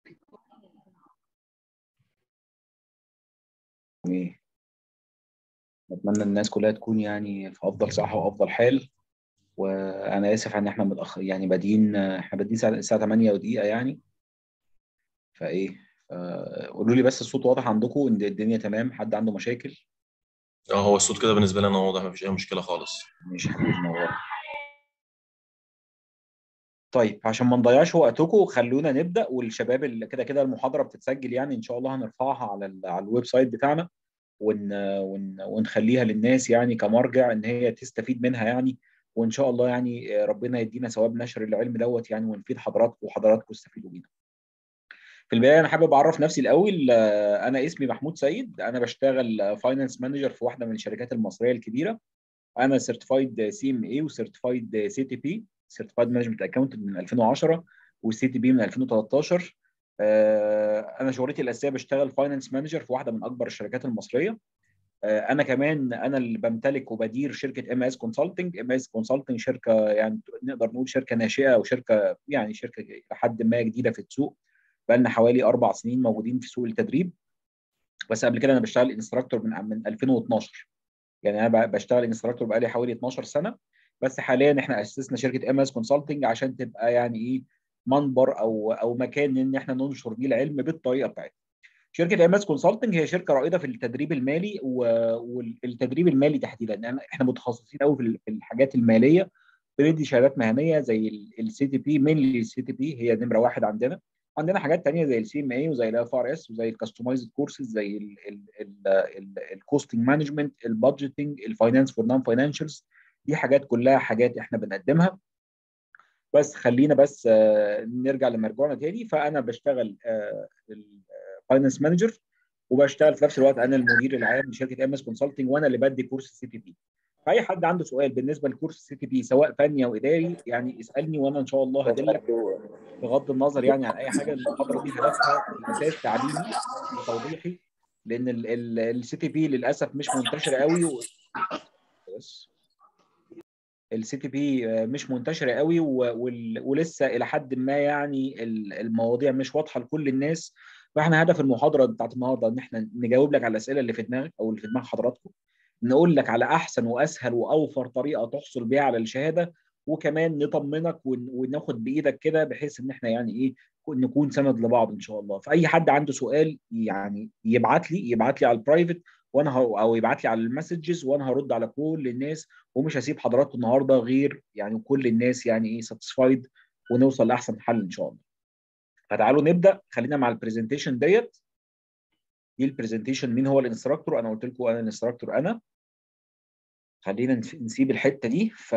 ايه اتمنى الناس كلها تكون يعني في افضل صحه وافضل حال وانا اسف ان احنا متاخر يعني بادئين احنا بادئين الساعه الساعة 8 ودقيقه يعني فايه ف- قولوا لي بس الصوت واضح عندكم ان الدنيا تمام حد عنده مشاكل اه هو الصوت كده بالنسبه لي انا واضح مفيش اي مشكله خالص مش حبيبي نور طيب عشان ما نضيعش وقتكم خلونا نبدا والشباب اللي كده كده المحاضره بتتسجل يعني ان شاء الله هنرفعها على ال- على الويب سايت بتاعنا ون ون ونخليها للناس يعني كمرجع ان هي تستفيد منها يعني وان شاء الله يعني ربنا يدينا ثواب نشر العلم دوت يعني ونفيد حضراتكم وحضراتكم تستفيدوا بينا. في البدايه انا حابب اعرف نفسي الاول آه، انا اسمي محمود سيد انا بشتغل فاينانس مانجر في واحده من الشركات المصريه الكبيره انا سيرتيفايد سي ام اي وسيرتيفايد سي تي بي سيرتيفايد مانجمنت اكاونتنت من 2010 والسي تي بي من 2013 آه، انا شغلتي الاساسيه بشتغل فاينانس مانجر في واحده من اكبر الشركات المصريه آه، انا كمان انا اللي بمتلك وبدير شركه ام اس كونسلتنج ام اس كونسلتنج شركه يعني نقدر نقول شركه ناشئه او شركه يعني شركه لحد ما جديده في السوق بقى لنا حوالي اربع سنين موجودين في سوق التدريب بس قبل كده انا بشتغل انستراكتور من من 2012 يعني انا ب- بشتغل انستراكتور بقالي حوالي 12 سنه بس حاليا احنا اسسنا شركه ام اس كونسلتنج عشان تبقى يعني ايه منبر او او مكان ان احنا ننشر بيه العلم بالطريقه بتاعتنا. شركه ام اس كونسلتنج هي شركه رائده في التدريب المالي و- والتدريب المالي تحديدا يعني احنا متخصصين قوي في ال- في الحاجات الماليه بندي شهادات مهنيه زي السي تي بي مينلي السي تي بي هي نمره واحد عندنا عندنا حاجات تانية زي السي ام اي وزي الاف ار اس وزي الكاستمايزد كورسز زي الكوستنج مانجمنت البادجيتنج الفاينانس فور نون فاينانشالز دي حاجات كلها حاجات احنا بنقدمها بس خلينا بس آه، نرجع لمرجوعنا تاني فانا بشتغل فاينانس مانجر وبشتغل في نفس الوقت انا المدير العام لشركه ام اس كونسلتنج وانا اللي بدي كورس السي تي بي فاي حد عنده سؤال بالنسبه لكورس السي تي بي سواء فني او اداري يعني اسالني وانا ان شاء الله هدلك بغض النظر يعني عن اي حاجه المحاضره دي هدفها في الاساس تعليمي وتوضيحي لان السي تي بي للاسف مش منتشره قوي و... بس السي تي بي مش منتشره قوي و... وال... ولسه الى حد ما يعني ال- المواضيع مش واضحه لكل الناس فاحنا هدف المحاضره بتاعت النهارده ان احنا نجاوب لك على الاسئله اللي في دماغك او اللي في دماغ حضراتكم نقول لك على احسن واسهل واوفر طريقه تحصل بيها على الشهاده وكمان نطمنك ون- وناخد بايدك كده بحيث ان احنا يعني ايه نكون سند لبعض ان شاء الله فاي حد عنده سؤال يعني يبعت لي يبعت لي على البرايفت وانا ه- او يبعت لي على المسجز وانا هرد على كل الناس ومش هسيب حضراتكم النهارده غير يعني كل الناس يعني ايه ساتسفايد ونوصل لاحسن حل ان شاء الله فتعالوا نبدا خلينا مع البرزنتيشن ديت دي البرزنتيشن مين هو الانستراكتور انا قلت لكم انا الانستراكتور انا خلينا نف- نسيب الحته دي ف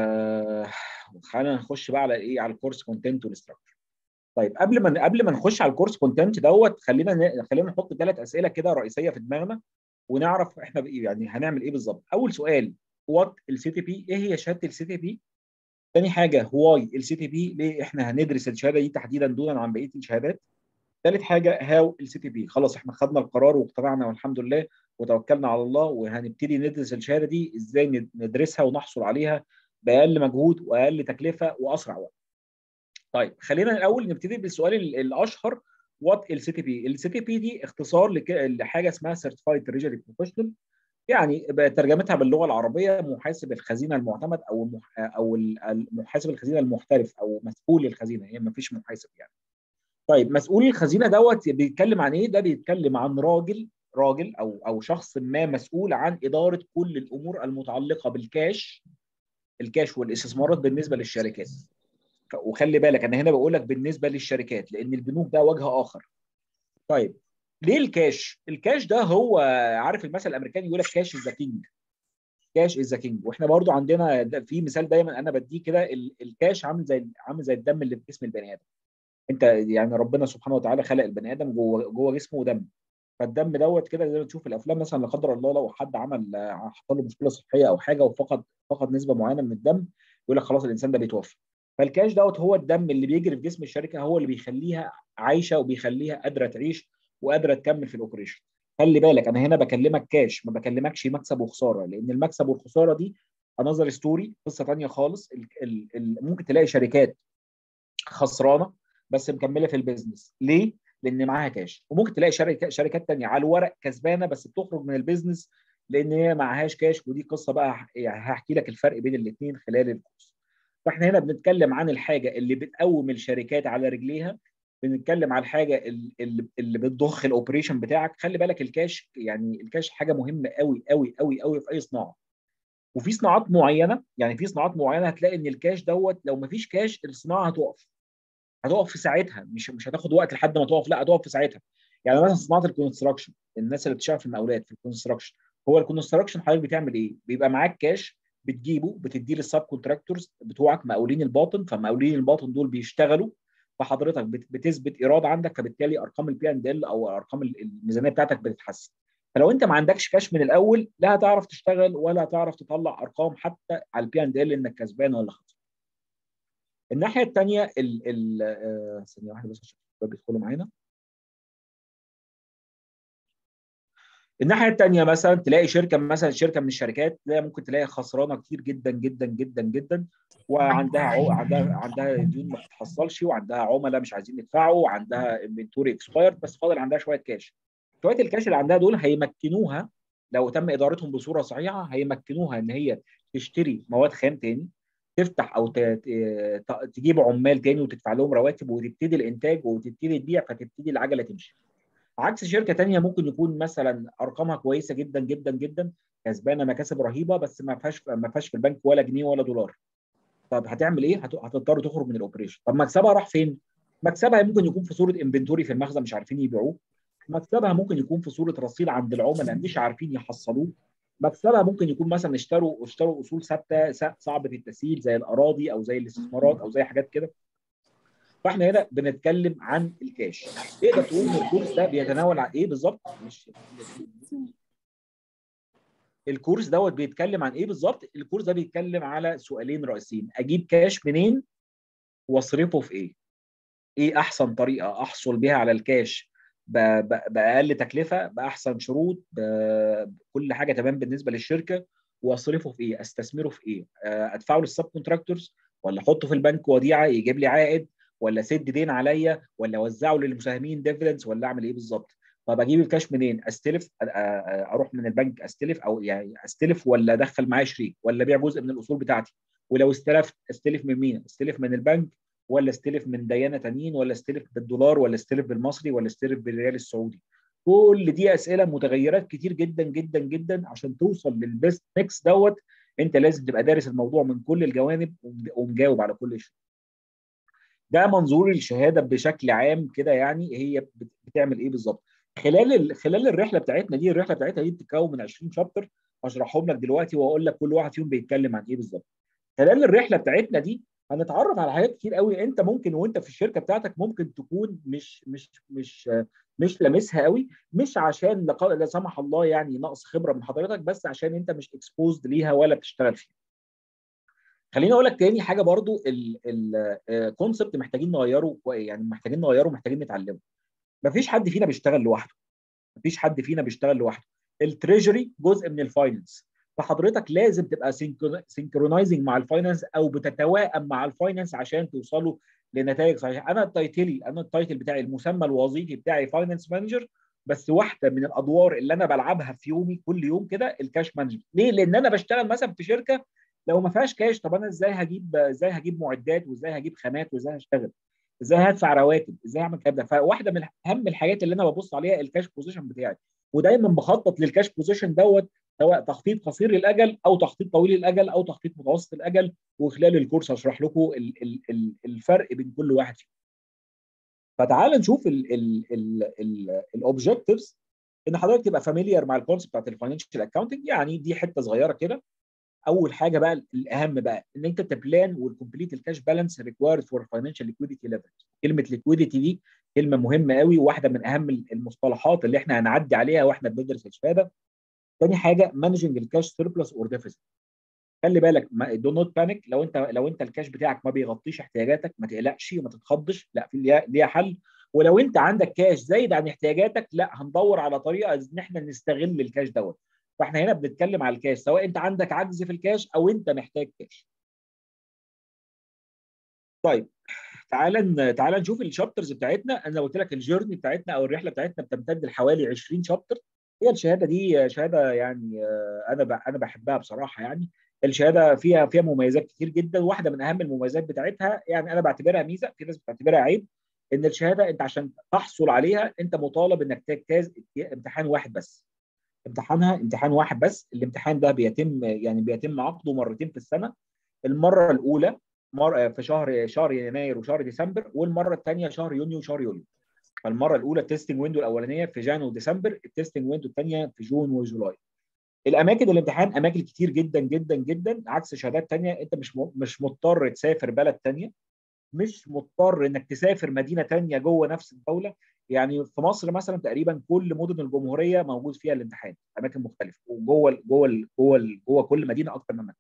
خلينا نخش بقى على ايه على الكورس كونتنت والاستراكتور طيب قبل ما قبل ما نخش على الكورس كونتنت دوت خلينا ن- خلينا نحط ثلاث اسئله كده رئيسيه في دماغنا ونعرف احنا بإيه يعني هنعمل ايه بالظبط اول سؤال وات السي تي بي ايه هي شهاده السي تي بي تاني حاجه هواي السي تي بي ليه احنا هندرس الشهاده دي تحديدا دونا عن بقيه الشهادات ثالث حاجه هاو السي تي بي خلاص احنا خدنا القرار واقتنعنا والحمد لله وتوكلنا على الله وهنبتدي ندرس الشهاده دي ازاي ند- ندرسها ونحصل عليها باقل مجهود واقل تكلفه واسرع وقت. طيب خلينا الاول نبتدي بالسؤال ال- الاشهر وات السي تي بي السي تي بي دي اختصار لك- لحاجه اسمها سيرتيفايد تريجري بروفيشنال يعني ترجمتها باللغه العربيه محاسب الخزينه المعتمد او المح... او ال- محاسب الخزينه المحترف او مسؤول الخزينه هي ما فيش محاسب يعني. طيب مسؤول الخزينه دوت بيتكلم عن ايه؟ ده بيتكلم عن راجل راجل او او شخص ما مسؤول عن اداره كل الامور المتعلقه بالكاش الكاش والاستثمارات بالنسبه للشركات. ف- وخلي بالك انا هنا بقول لك بالنسبه للشركات لان البنوك ده وجه اخر. طيب ليه الكاش؟ الكاش ده هو عارف المثل الامريكاني يقول لك كاش از ذا كينج. كاش از ذا كينج واحنا برضو عندنا ده- في مثال دايما انا بديه كده ال- الكاش عامل زي عامل زي الدم اللي في جسم البني ادم. انت يعني ربنا سبحانه وتعالى خلق البني ادم جوه جوه جسمه دم فالدم دوت كده زي ما تشوف في الافلام مثلا لا قدر الله لو حد عمل آه، حصل له مشكله صحيه او حاجه وفقد فقد نسبه معينه من الدم يقول لك خلاص الانسان ده بيتوفى فالكاش دوت هو الدم اللي بيجري في جسم الشركه هو اللي بيخليها عايشه وبيخليها قادره تعيش وقادره تكمل في الاوبريشن خلي بالك انا هنا بكلمك كاش ما بكلمكش مكسب وخساره لان المكسب والخساره دي انذر ستوري قصه ثانيه خالص ال ال ال ممكن تلاقي شركات خسرانه بس مكمله في البيزنس ليه لان معاها كاش وممكن تلاقي شركه شركات ثانيه على الورق كسبانه بس بتخرج من البيزنس لان هي معهاش كاش ودي قصه بقى يعني هحكي لك الفرق بين الاثنين خلال الكورس فاحنا هنا بنتكلم عن الحاجه اللي بتقوم الشركات على رجليها بنتكلم على الحاجه اللي, اللي بتضخ الاوبريشن بتاعك خلي بالك الكاش يعني الكاش حاجه مهمه قوي قوي قوي قوي في اي صناعه وفي صناعات معينه يعني في صناعات معينه هتلاقي ان الكاش دوت لو ما فيش كاش الصناعه هتقف هتقف في ساعتها مش مش هتاخد وقت لحد ما تقف لا هتقف في ساعتها يعني مثلا صناعه الكونستراكشن الناس اللي بتشتغل في المقاولات في الكونستراكشن هو الكونستراكشن حضرتك بتعمل ايه؟ بيبقى معاك كاش بتجيبه بتديه للسب كونتراكتورز بتوعك مقاولين الباطن فمقاولين الباطن دول بيشتغلوا فحضرتك بتثبت ايراد عندك فبالتالي ارقام البي اند ال او ارقام الميزانيه بتاعتك بتتحسن فلو انت ما عندكش كاش من الاول لا هتعرف تشتغل ولا هتعرف تطلع ارقام حتى على البي اند ال انك كسبان ولا خسران الناحيه الثانيه ال ال ثانيه واحده بس عشان بيدخلوا معانا الناحيه الثانيه مثلا تلاقي شركه مثلا شركه من الشركات تلاقي ممكن تلاقي خسرانه كتير جدا جدا جدا جدا وعندها عو... عندها عندها ديون ما بتتحصلش وعندها عملاء مش عايزين يدفعوا وعندها انفنتوري اكسبايرد بس فاضل عندها شويه كاش شويه الكاش اللي عندها دول هيمكنوها لو تم ادارتهم بصوره صحيحه هيمكنوها ان هي تشتري مواد خام تاني تفتح او تجيب عمال تاني وتدفع لهم رواتب وتبتدي الانتاج وتبتدي تبيع فتبتدي العجله تمشي عكس شركه تانية ممكن يكون مثلا ارقامها كويسه جدا جدا جدا كسبانه مكاسب رهيبه بس ما فيهاش ما فيهاش في البنك ولا جنيه ولا دولار طب هتعمل ايه؟ هتضطر تخرج من الاوبريشن طب مكسبها راح فين؟ مكسبها ممكن يكون في صوره انفنتوري في المخزن مش عارفين يبيعوه مكسبها ممكن يكون في صوره رصيد عند العملاء مش عارفين يحصلوه مكسبها ممكن يكون مثلا اشتروا اشتروا اصول ثابته صعبه التسييل زي الاراضي او زي الاستثمارات او زي حاجات كده فاحنا هنا بنتكلم عن الكاش تقدر تقول ان الكورس ده بيتناول عن ايه بالظبط مش الكورس دوت بيتكلم عن ايه بالظبط الكورس ده بيتكلم على سؤالين رئيسيين اجيب كاش منين واصرفه في ايه ايه احسن طريقه احصل بيها على الكاش باقل تكلفه باحسن شروط بكل حاجه تمام بالنسبه للشركه واصرفه في ايه استثمره في ايه ادفعه للسب كونتراكتورز ولا احطه في البنك وديعه يجيب لي عائد ولا سد دين عليا ولا اوزعه للمساهمين ديفيدنس ولا اعمل ايه بالظبط طب اجيب الكاش منين استلف اروح من البنك استلف او يعني استلف ولا ادخل معايا شريك ولا ابيع جزء من الاصول بتاعتي ولو استلفت استلف من مين استلف من البنك ولا استلف من ديانه تانيين ولا استلف بالدولار ولا استلف بالمصري ولا استلف بالريال السعودي كل دي اسئله متغيرات كتير جدا جدا جدا عشان توصل للبيست ميكس دوت انت لازم تبقى دارس الموضوع من كل الجوانب ومجاوب على كل شيء ده منظور الشهاده بشكل عام كده يعني هي بتعمل ايه بالظبط خلال خلال الرحله بتاعتنا دي الرحله بتاعتنا دي بتتكون من 20 شابتر هشرحهم لك دلوقتي واقول لك كل واحد فيهم بيتكلم عن ايه بالظبط خلال الرحله بتاعتنا دي هنتعرف على حاجات كتير قوي انت ممكن وانت في الشركه بتاعتك ممكن تكون مش مش مش مش لامسها قوي مش عشان لا سمح الله يعني نقص خبره من حضرتك بس عشان انت مش اكسبوزد ليها ولا بتشتغل فيها. خليني اقول لك تاني حاجه برضو الكونسبت محتاجين نغيره يعني محتاجين نغيره محتاجين نتعلمه. مفيش حد فينا بيشتغل لوحده. مفيش حد فينا بيشتغل لوحده. التريجري جزء من الفاينانس فحضرتك لازم تبقى سينكرونايزنج مع الفاينانس او بتتوائم مع الفاينانس عشان توصلوا لنتائج صحيحه انا التايتلي انا التايتل بتاعي المسمى الوظيفي بتاعي فاينانس مانجر بس واحده من الادوار اللي انا بلعبها في يومي كل يوم كده الكاش مانجمنت ليه لان انا بشتغل مثلا في شركه لو ما فيهاش كاش طب انا ازاي هجيب ازاي هجيب معدات وازاي هجيب خامات وازاي هشتغل ازاي هدفع رواتب ازاي اعمل الكلام ده فواحده من اهم الحاجات اللي انا ببص عليها الكاش بوزيشن بتاعي ودايما بخطط للكاش بوزيشن دوت سواء تخطيط قصير الاجل او تخطيط طويل الاجل او تخطيط متوسط الاجل وخلال الكورس هشرح لكم الفرق بين كل واحد فيهم. فتعال نشوف الاوبجكتيفز ان حضرتك تبقى فاميليار مع الكونسيبت بتاعت الفاينانشال اكاونتنج يعني دي حته صغيره كده اول حاجه بقى الاهم بقى ان انت تبلان والكومبليت الكاش بالانس ريكوايرد فور فاينانشال ليكويديتي ليفل كلمه ليكويديتي دي كلمه مهمه قوي وواحده من اهم المصطلحات اللي احنا هنعدي عليها واحنا بندرس الشهاده تاني حاجه مانجنج الكاش سيربلس اور ديفيسيت خلي بالك دو نوت بانيك لو انت لو انت الكاش بتاعك ما بيغطيش احتياجاتك ما تقلقش وما تتخضش لا في ليها حل ولو انت عندك كاش زايد عن احتياجاتك لا هندور على طريقه ان احنا نستغل الكاش دوت فاحنا هنا بنتكلم على الكاش سواء انت عندك عجز في الكاش او انت محتاج كاش طيب تعال تعال نشوف الشابترز بتاعتنا انا قلت لك الجيرني بتاعتنا او الرحله بتاعتنا بتمتد لحوالي 20 شابتر هي الشهاده دي شهاده يعني انا انا بحبها بصراحه يعني الشهاده فيها فيها مميزات كتير جدا واحده من اهم المميزات بتاعتها يعني انا بعتبرها ميزه في ناس بتعتبرها عيب ان الشهاده انت عشان تحصل عليها انت مطالب انك تجتاز امتحان واحد بس امتحانها امتحان واحد بس الامتحان ده بيتم يعني بيتم عقده مرتين في السنه المره الاولى مر في شهر شهر يناير وشهر ديسمبر والمره الثانيه شهر يونيو وشهر يوليو فالمره الاولى التستنج ويندو الاولانيه في جان وديسمبر التستنج ويندو الثانيه في جون وجولاي الاماكن الامتحان اماكن كتير جدا جدا جدا عكس شهادات ثانيه انت مش مش مضطر تسافر بلد ثانيه مش مضطر انك تسافر مدينه ثانيه جوه نفس الدوله يعني في مصر مثلا تقريبا كل مدن الجمهوريه موجود فيها الامتحان اماكن مختلفه وجوه جوه جوه جوه كل مدينه اكثر من مكان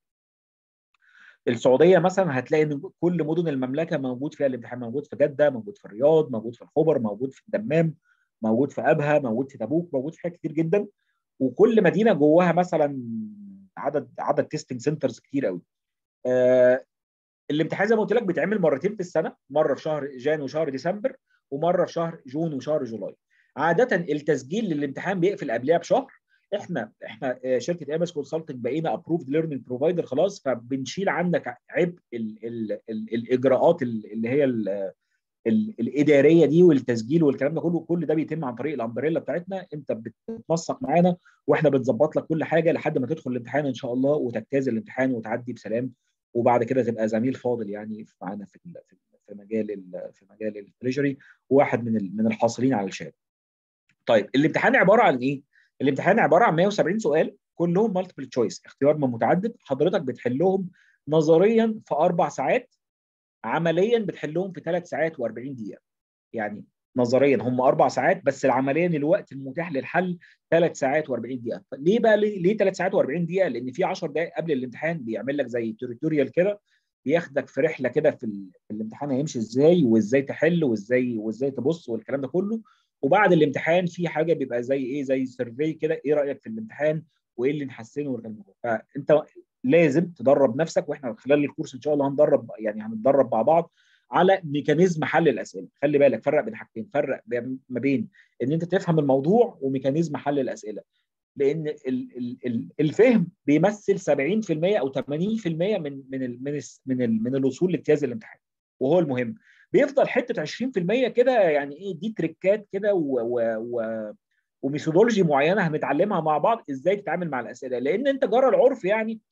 السعوديه مثلا هتلاقي ان كل مدن المملكه موجود فيها الامتحان موجود في جده موجود في الرياض موجود في الخبر موجود في الدمام موجود في ابها موجود في تبوك موجود في حاجات كتير جدا وكل مدينه جواها مثلا عدد عدد تيستنج سنترز كتير قوي آه الامتحان زي ما قلت لك بيتعمل مرتين في السنه مره في شهر جان وشهر ديسمبر ومره في شهر جون وشهر جولاي عاده التسجيل للامتحان بيقفل قبلها بشهر احنا احنا شركه امس كونسلتنج بقينا ابروفد ليرنينج بروفايدر خلاص فبنشيل عنك عبء ال ال ال الاجراءات اللي هي ال ال الاداريه دي والتسجيل والكلام ده كله كل ده بيتم عن طريق الامبريلا بتاعتنا انت بتنسق معانا واحنا بنظبط لك كل حاجه لحد ما تدخل الامتحان ان شاء الله وتجتاز الامتحان وتعدي بسلام وبعد كده تبقى زميل فاضل يعني معانا في في مجال في مجال التريجري وواحد من من الحاصلين على الشهاده. طيب الامتحان عباره عن ايه؟ الامتحان عباره عن 170 سؤال كلهم مالتيبل تشويس اختيار من متعدد حضرتك بتحلهم نظريا في اربع ساعات عمليا بتحلهم في ثلاث ساعات و40 دقيقه يعني نظريا هم اربع ساعات بس عمليا الوقت المتاح للحل ثلاث ساعات و40 دقيقه ليه بقى ليه, ليه ثلاث ساعات و40 دقيقه لان في 10 دقائق قبل الامتحان بيعمل لك زي توريتوريال كده بياخدك في رحله كده في, في الامتحان هيمشي ازاي وازاي تحل وازاي وازاي تبص والكلام ده كله وبعد الامتحان في حاجه بيبقى زي ايه زي سيرفي كده ايه رايك في الامتحان وايه اللي نحسنه والكلام ده فانت لازم تدرب نفسك واحنا خلال الكورس ان شاء الله هندرب يعني هنتدرب مع بعض على ميكانيزم حل الاسئله خلي بالك فرق بين حاجتين فرق ما بين ان انت تفهم الموضوع وميكانيزم حل الاسئله لان ال ال ال الفهم بيمثل 70% او 80% من من ال من ال من, ال من الوصول لاجتياز الامتحان وهو المهم بيفضل حته 20% كده يعني ايه دي تريكات كده و, و, و وميثودولوجي معينه هنتعلمها مع بعض ازاي تتعامل مع الاسئله لان انت جرى العرف يعني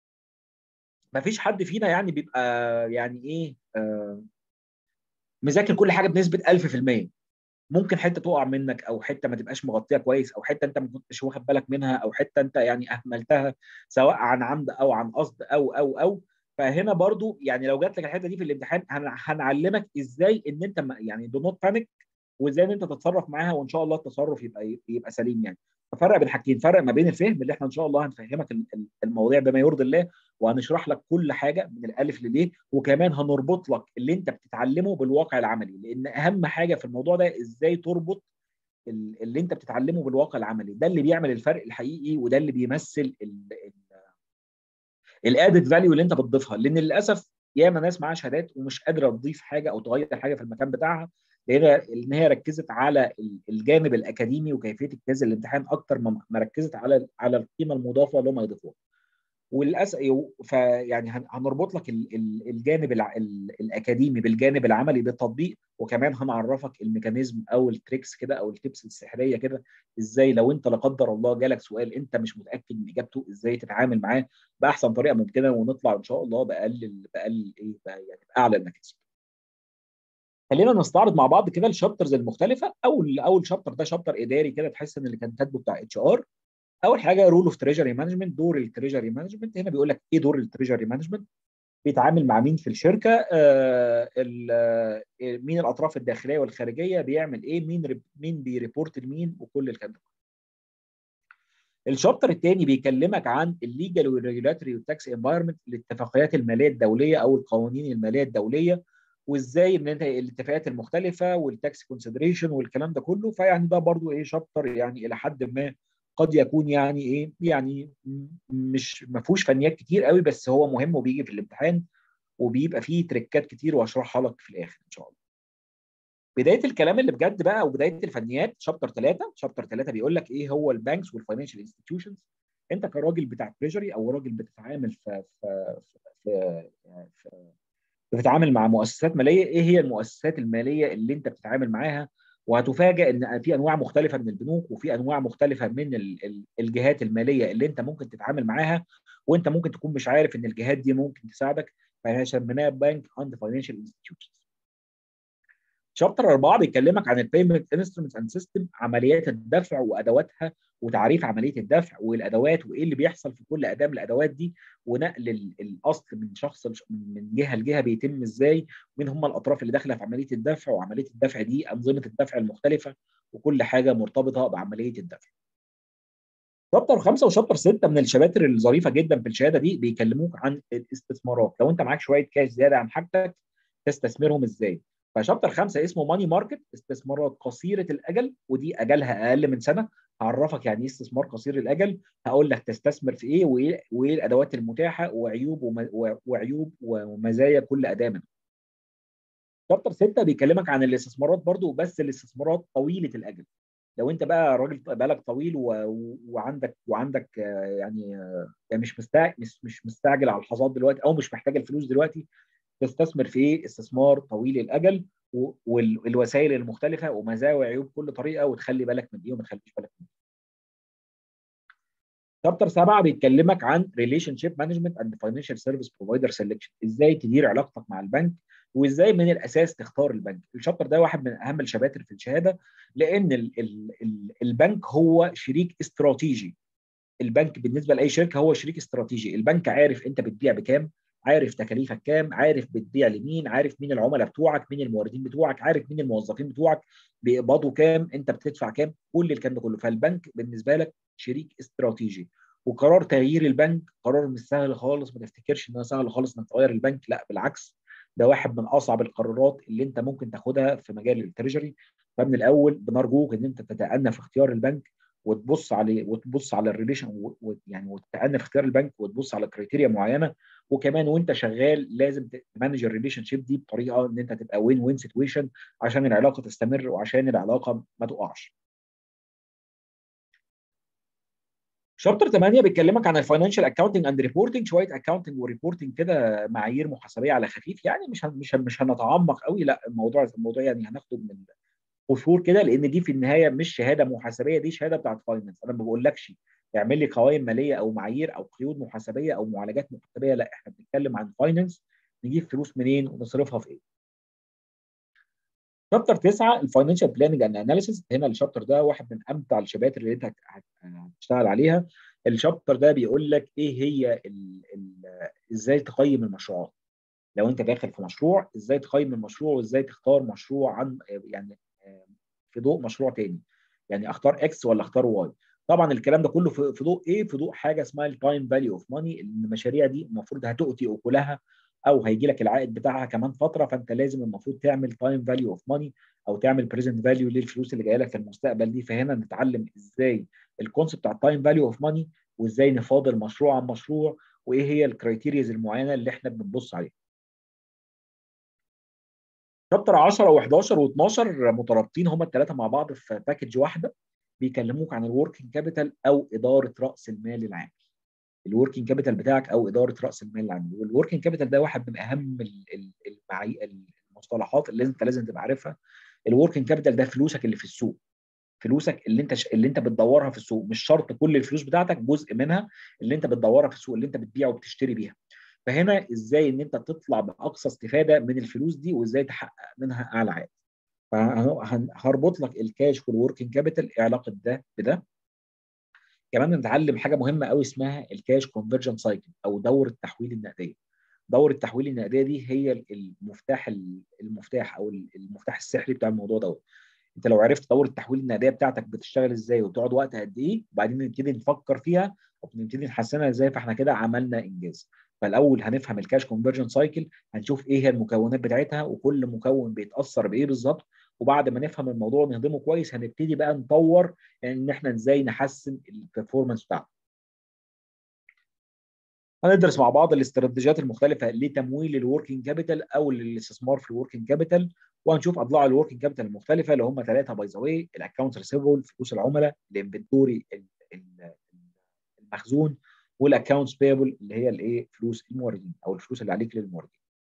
ما فيش حد فينا يعني بيبقى يعني ايه آه مذاكر كل حاجه بنسبه 1000% ممكن حته تقع منك او حته ما تبقاش مغطيه كويس او حته انت ما كنتش واخد بالك منها او حته انت يعني اهملتها سواء عن عمد او عن قصد او او او فهنا برضو يعني لو جات لك الحته دي في الامتحان هنعلمك ازاي ان انت يعني دو نوت بانيك وازاي ان انت تتصرف معاها وان شاء الله التصرف يبقى يبقى سليم يعني ففرق بين حاجتين فرق ما بين الفهم اللي احنا ان شاء الله هنفهمك المواضيع بما يرضي الله وهنشرح لك كل حاجه من الالف لليه وكمان هنربط لك اللي انت بتتعلمه بالواقع العملي لان اهم حاجه في الموضوع ده ازاي تربط اللي انت بتتعلمه بالواقع العملي ده اللي بيعمل الفرق الحقيقي وده اللي بيمثل الادد فاليو اللي انت بتضيفها لان للاسف ياما ناس معاها شهادات ومش قادره تضيف حاجه او تغير حاجه في المكان بتاعها لان ان هي ركزت على الجانب الاكاديمي وكيفيه اجتياز الامتحان اكتر ما ركزت على على القيمه المضافه اللي هم يضيفوها. وللاسف فيعني هنربط لك الجانب الاكاديمي بالجانب العملي بالتطبيق وكمان هنعرفك الميكانيزم او التريكس كده او التبس السحريه كده ازاي لو انت لا قدر الله جالك سؤال انت مش متاكد من اجابته ازاي تتعامل معاه باحسن طريقه ممكنه ونطلع ان شاء الله باقل باقل ايه يعني باعلى المكاسب. خلينا نستعرض مع بعض كده الشابترز المختلفه اول اول شابتر ده شابتر اداري كده تحس ان اللي كان كاتبه بتاع اتش ار اول حاجه رول اوف تريجري مانجمنت دور التريجري مانجمنت هنا بيقول لك ايه دور التريجري مانجمنت بيتعامل مع مين في الشركه آه مين الاطراف الداخليه والخارجيه بيعمل ايه مين مين بيريبورت لمين وكل الكلام ده الشابتر الثاني بيكلمك عن الليجل والريجولاتوري والتاكس انفايرمنت الاتفاقيات الماليه الدوليه او القوانين الماليه الدوليه وازاي ان انت الاتفاقات المختلفه والتاكس كونسيدريشن والكلام ده كله فيعني ده برضو ايه شابتر يعني الى حد ما قد يكون يعني ايه يعني مش ما فيهوش فنيات كتير قوي بس هو مهم وبيجي في الامتحان وبيبقى فيه تريكات كتير وهشرحها لك في الاخر ان شاء الله بدايه الكلام اللي بجد بقى وبدايه الفنيات شابتر 3 شابتر 3 بيقول لك ايه هو البانكس والفاينانشال انستتيوشنز انت كراجل بتاع تريجري او راجل بتتعامل في في في, في, في بتتعامل مع مؤسسات ماليه ايه هي المؤسسات الماليه اللي انت بتتعامل معاها وهتفاجئ ان في انواع مختلفه من البنوك وفي انواع مختلفه من الجهات الماليه اللي انت ممكن تتعامل معاها وانت ممكن تكون مش عارف ان الجهات دي ممكن تساعدك فاحنا سميناها بانك اند فاينانشال انستتيوشنز شابتر 4 بيكلمك عن البيمنت انسترومنتس اند سيستم عمليات الدفع وادواتها وتعريف عمليه الدفع والادوات وايه اللي بيحصل في كل اداه من الادوات دي ونقل الاصل من شخص من جهه لجهه بيتم ازاي ومين هم الاطراف اللي داخله في عمليه الدفع وعمليه الدفع دي انظمه الدفع المختلفه وكل حاجه مرتبطه بعمليه الدفع. شابتر خمسه وشابتر سته من الشباتر الظريفه جدا في الشهاده دي بيكلموك عن الاستثمارات لو انت معاك شويه كاش زياده عن حاجتك تستثمرهم ازاي فشابتر خمسه اسمه ماني ماركت استثمارات قصيره الاجل ودي اجلها اقل من سنه هعرفك يعني ايه استثمار قصير الاجل هقول لك تستثمر في ايه وايه وايه الادوات المتاحه وعيوب وعيوب ومزايا كل اداه منهم. شابتر 6 بيكلمك عن الاستثمارات برضو بس الاستثمارات طويله الاجل. لو انت بقى راجل بالك طويل و... وعندك وعندك يعني يعني مش مستعجل مش مش مستعجل على اللحظات دلوقتي او مش محتاج الفلوس دلوقتي تستثمر في ايه؟ استثمار طويل الاجل والوسائل المختلفه ومزايا وعيوب كل طريقه وتخلي بالك من ايه وما تخليش بالك من ايه. شابتر 7 بيتكلمك عن ريليشن شيب مانجمنت اند فاينانشال سيرفيس بروفايدر سيلكشن ازاي تدير علاقتك مع البنك وازاي من الاساس تختار البنك الشابتر ده واحد من اهم الشباتر في الشهاده لان ال ال ال البنك هو شريك استراتيجي البنك بالنسبه لاي شركه هو شريك استراتيجي البنك عارف انت بتبيع بكام عارف تكاليفك كام عارف بتبيع لمين عارف مين العملاء بتوعك مين الموردين بتوعك عارف مين الموظفين بتوعك بيقبضوا كام انت بتدفع كام كل الكلام ده كله فالبنك بالنسبه لك شريك استراتيجي وقرار تغيير البنك قرار مش سهل خالص ما تفتكرش انه سهل خالص انك تغير البنك لا بالعكس ده واحد من اصعب القرارات اللي انت ممكن تاخدها في مجال التريجري فمن الاول بنرجوك ان انت تتأنى في اختيار البنك وتبص عليه وتبص على الريليشن يعني وتتأنى في اختيار البنك وتبص على كريتيريا معينه وكمان وانت شغال لازم تمانج الريليشن شيب دي بطريقه ان انت تبقى وين وين سيتويشن عشان العلاقه تستمر وعشان العلاقه ما تقعش. شابتر 8 بيتكلمك عن الفاينانشال اكاونتنج اند ريبورتنج شويه اكاونتنج وريبورتنج كده معايير محاسبيه على خفيف يعني مش مش مش هنتعمق قوي لا الموضوع الموضوع يعني هناخده من قشور كده لان دي في النهايه مش شهاده محاسبيه دي شهاده بتاعت فاينانس انا ما بقولكش اعمل لي قوائم ماليه او معايير او قيود محاسبيه او معالجات محاسبيه لا احنا بنتكلم عن فاينانس نجيب فلوس منين ونصرفها في ايه شابتر 9 الفاينانشال بلاننج اند اناليسيس هنا الشابتر ده واحد من امتع الشباتر اللي انت هتشتغل عليها الشابتر ده بيقول لك ايه هي ال ال ازاي تقيم المشروعات لو انت داخل في مشروع ازاي تقيم المشروع وازاي تختار مشروع عن يعني في ضوء مشروع تاني يعني اختار اكس ولا اختار واي طبعا الكلام ده كله في ضوء ايه في ضوء حاجه اسمها التايم فاليو اوف ماني ان المشاريع دي المفروض هتؤتي اكلها او هيجي لك العائد بتاعها كمان فتره فانت لازم المفروض تعمل تايم فاليو اوف ماني او تعمل بريزنت فاليو للفلوس اللي جايه لك في المستقبل دي فهنا نتعلم ازاي الكونسيبت بتاع التايم فاليو اوف ماني وازاي نفاضل مشروع عن مشروع وايه هي الكرايتيريز المعينه اللي احنا بنبص عليها. شابتر 10 و11 و12 مترابطين هم الثلاثه مع بعض في باكج واحده بيكلموك عن الوركينج كابيتال او اداره راس المال العام. الوركينج كابيتال بتاعك او اداره راس المال العام والوركينج كابيتال ده واحد من اهم المصطلحات اللي انت لازم تبقى عارفها الوركينج كابيتال ده فلوسك اللي في السوق فلوسك اللي انت اللي انت بتدورها في السوق مش شرط كل الفلوس بتاعتك جزء منها اللي انت بتدورها في السوق اللي انت بتبيع وبتشتري بيها فهنا ازاي ان انت تطلع باقصى استفاده من الفلوس دي وازاي تحقق منها اعلى عائد فهربط لك الكاش والوركينج كابيتال ايه علاقه ده بده كمان نتعلم حاجه مهمه قوي اسمها الكاش كونفرجن سايكل او دور التحويل النقديه دور التحويل النقديه دي هي المفتاح المفتاح او المفتاح السحري بتاع الموضوع دوت انت لو عرفت دور التحويل النقديه بتاعتك بتشتغل ازاي وتقعد وقت قد ايه وبعدين نبتدي نفكر فيها ونبتدي نحسنها ازاي فاحنا كده عملنا انجاز فالاول هنفهم الكاش كونفرجن سايكل هنشوف ايه هي المكونات بتاعتها وكل مكون بيتاثر بايه بالظبط وبعد ما نفهم الموضوع ونهضمه كويس هنبتدي بقى نطور يعني ان احنا ازاي نحسن البرفورمانس بتاعته هندرس مع بعض الاستراتيجيات المختلفه لتمويل الوركينج كابيتال او الاستثمار في الوركينج كابيتال وهنشوف اضلاع الوركينج كابيتال المختلفه اللي هم ثلاثه باي ذا واي الاكونت ريسيفبل فلوس العملاء الانفنتوري المخزون والاكونتس بيبل اللي هي الايه فلوس الموردين او الفلوس اللي عليك للموردين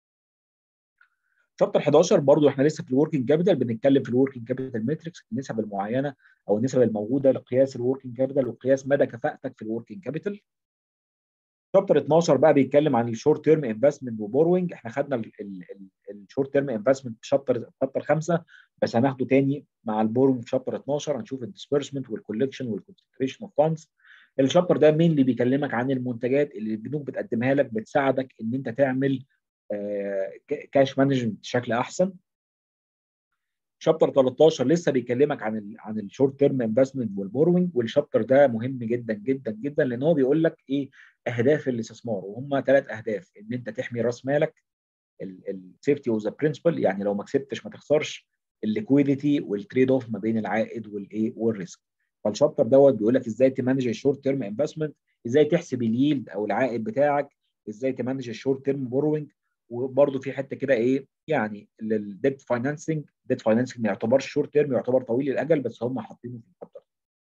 شابتر 11 برضو احنا لسه في الوركينج كابيتال بنتكلم في الوركينج كابيتال ماتريكس النسب المعينه او النسب الموجوده لقياس الوركينج كابيتال وقياس مدى كفاءتك في الوركينج كابيتال شابتر 12 بقى بيتكلم عن الشورت تيرم انفستمنت وبوروينج احنا خدنا الشورت تيرم انفستمنت في شابتر شابتر 5 بس هناخده تاني مع البوروينج في شابتر 12 هنشوف الديسبيرسمنت والكولكشن والكونسنتريشن اوف فاندز الشابتر ده مين اللي بيكلمك عن المنتجات اللي البنوك بتقدمها لك بتساعدك ان انت تعمل كاش مانجمنت بشكل احسن شابتر 13 لسه بيكلمك عن ال عن الشورت تيرم انفستمنت والبوروينج والشابتر ده مهم جدا جدا جدا لان هو بيقول لك ايه اهداف الاستثمار وهم ثلاث اهداف ان انت تحمي راس مالك السيفتي اوف ذا برنسبل يعني لو ما كسبتش ما تخسرش الليكويديتي والتريد اوف ما بين العائد والايه والريسك فالشابتر دوت بيقول لك ازاي تمانج الشورت تيرم انفستمنت ازاي تحسب اليلد او العائد بتاعك ازاي تمانج الشورت تيرم بوروينج وبرده في حته كده ايه يعني الديت فاينانسنج ديت فاينانسنج ما يعتبرش شورت تيرم يعتبر طويل الاجل بس هم حاطينه في الشابتر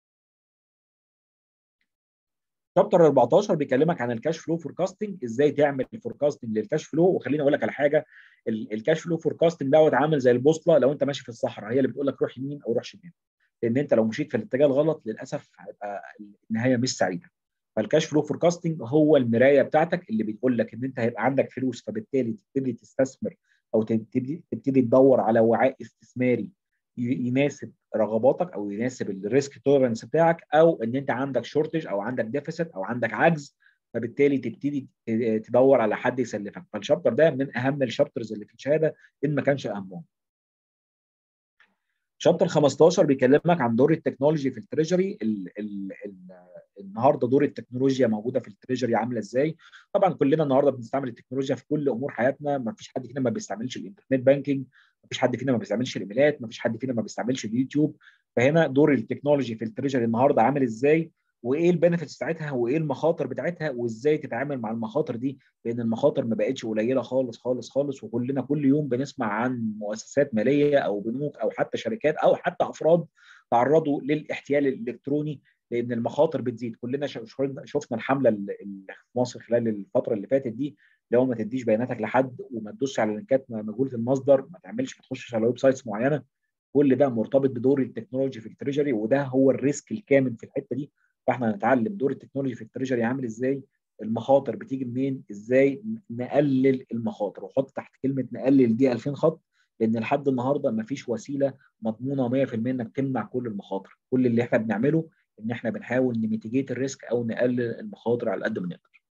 شابتر 14 بيكلمك عن الكاش فلو فوركاستنج ازاي تعمل فوركاستنج للكاش فلو وخليني اقول لك على حاجه الكاش فلو فوركاستنج دوت عامل زي البوصله لو انت ماشي في الصحراء هي اللي بتقول لك روح يمين او روح شمال لان انت لو مشيت في الاتجاه الغلط للاسف هيبقى النهايه مش سعيده فالكاش فلو فوركاستنج هو المرايه بتاعتك اللي بتقول لك ان انت هيبقى عندك فلوس فبالتالي تبتدي تستثمر او تبتدي تبتدي تدور على وعاء استثماري يناسب رغباتك او يناسب الريسك تولرنس بتاعك او ان انت عندك شورتج او عندك ديفيسيت او عندك عجز فبالتالي تبتدي تدور على حد يسلفك فالشابتر ده من اهم الشابترز اللي في الشهاده ان ما كانش اهمهم شابتر 15 بيكلمك عن دور التكنولوجي في التريجري ال ال ال النهارده دور التكنولوجيا موجوده في التريجري عامله ازاي طبعا كلنا النهارده بنستعمل التكنولوجيا في كل امور حياتنا ما فيش حد فينا ما بيستعملش الانترنت بانكينج ما فيش حد فينا ما بيستعملش الايميلات ما فيش حد فينا ما بيستعملش اليوتيوب فهنا دور التكنولوجي في التريجري النهارده عامل ازاي وايه البنفيتس بتاعتها وايه المخاطر بتاعتها وازاي تتعامل مع المخاطر دي لان المخاطر ما بقتش قليله خالص خالص خالص وكلنا كل يوم بنسمع عن مؤسسات ماليه او بنوك او حتى شركات او حتى افراد تعرضوا للاحتيال الالكتروني لان المخاطر بتزيد كلنا شفنا الحمله اللي في مصر خلال الفتره اللي فاتت دي لو ما تديش بياناتك لحد وما تدوسش على لينكات مجهوله المصدر ما تعملش ما تخشش على ويب سايتس معينه كل ده مرتبط بدور التكنولوجي في التريجري وده هو الريسك الكامن في الحته دي فاحنا هنتعلم دور التكنولوجي في التريجري عامل ازاي المخاطر بتيجي منين ازاي نقلل المخاطر وحط تحت كلمه نقلل دي 2000 خط لان لحد النهارده ما فيش وسيله مضمونه 100% انك تمنع كل المخاطر كل اللي احنا بنعمله ان احنا بنحاول نميتيجيت الريسك او نقلل المخاطر على قد ما نقدر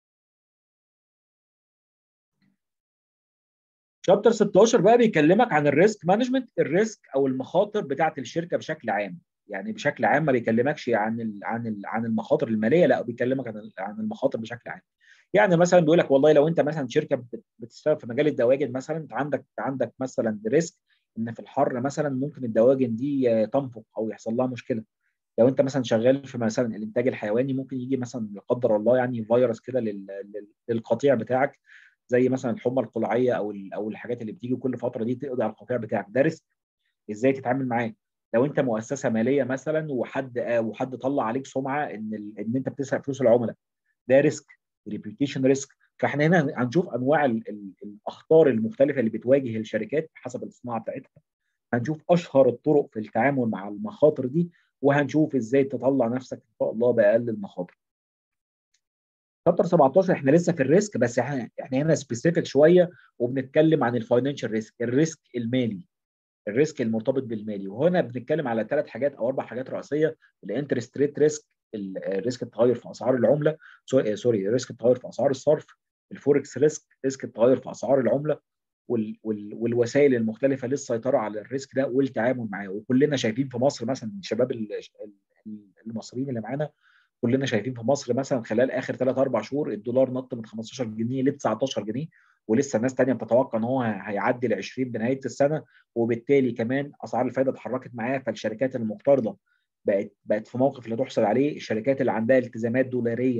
شابتر 16 بقى بيكلمك عن الريسك مانجمنت الريسك او المخاطر بتاعه الشركه بشكل عام يعني بشكل عام ما بيكلمكش عن ال عن ال عن المخاطر الماليه لا بيكلمك عن عن المخاطر بشكل عام يعني مثلا بيقول لك والله لو انت مثلا شركه بتشتغل في مجال الدواجن مثلا انت عندك عندك مثلا ريسك ان في الحر مثلا ممكن الدواجن دي تنفق او يحصل لها مشكله لو انت مثلا شغال في مثلا الانتاج الحيواني ممكن يجي مثلا لا قدر الله يعني فيروس كده للقطيع بتاعك زي مثلا الحمى القلعيه او او الحاجات اللي بتيجي كل فتره دي تقضي على القطيع بتاعك ده ريسك ازاي تتعامل معاه لو انت مؤسسه ماليه مثلا وحد وحد طلع عليك سمعه ان ان انت بتسرق فلوس العملاء ده ريسك ريبيوتيشن ريسك فاحنا هنا هنشوف انواع ال ال الاخطار المختلفه اللي بتواجه الشركات حسب الصناعه بتاعتها هنشوف اشهر الطرق في التعامل مع المخاطر دي وهنشوف ازاي تطلع نفسك ان شاء الله باقل المخاطر شابتر 17 احنا لسه في الريسك بس احنا احنا هنا سبيسيفيك شويه وبنتكلم عن الفاينانشال ريسك الريسك المالي الريسك المرتبط بالمالي وهنا بنتكلم على ثلاث حاجات او اربع حاجات رئيسيه الانترست ريت ريسك الريسك التغير في اسعار العمله سوري ريسك التغير في اسعار الصرف الفوركس ريسك ريسك التغير في اسعار العمله وال وال والوسائل المختلفه للسيطره على الريسك ده والتعامل معاه وكلنا شايفين في مصر مثلا الشباب المصريين اللي معانا كلنا شايفين في مصر مثلا خلال اخر 3 4 شهور الدولار نط من 15 جنيه ل 19 جنيه ولسه ناس ثانيه بتتوقع ان هو هيعدي ال 20 بنهايه السنه وبالتالي كمان اسعار الفائده اتحركت معاه فالشركات المقترضه بقت بقت في موقف لا تحسد عليه الشركات اللي عندها التزامات دولاريه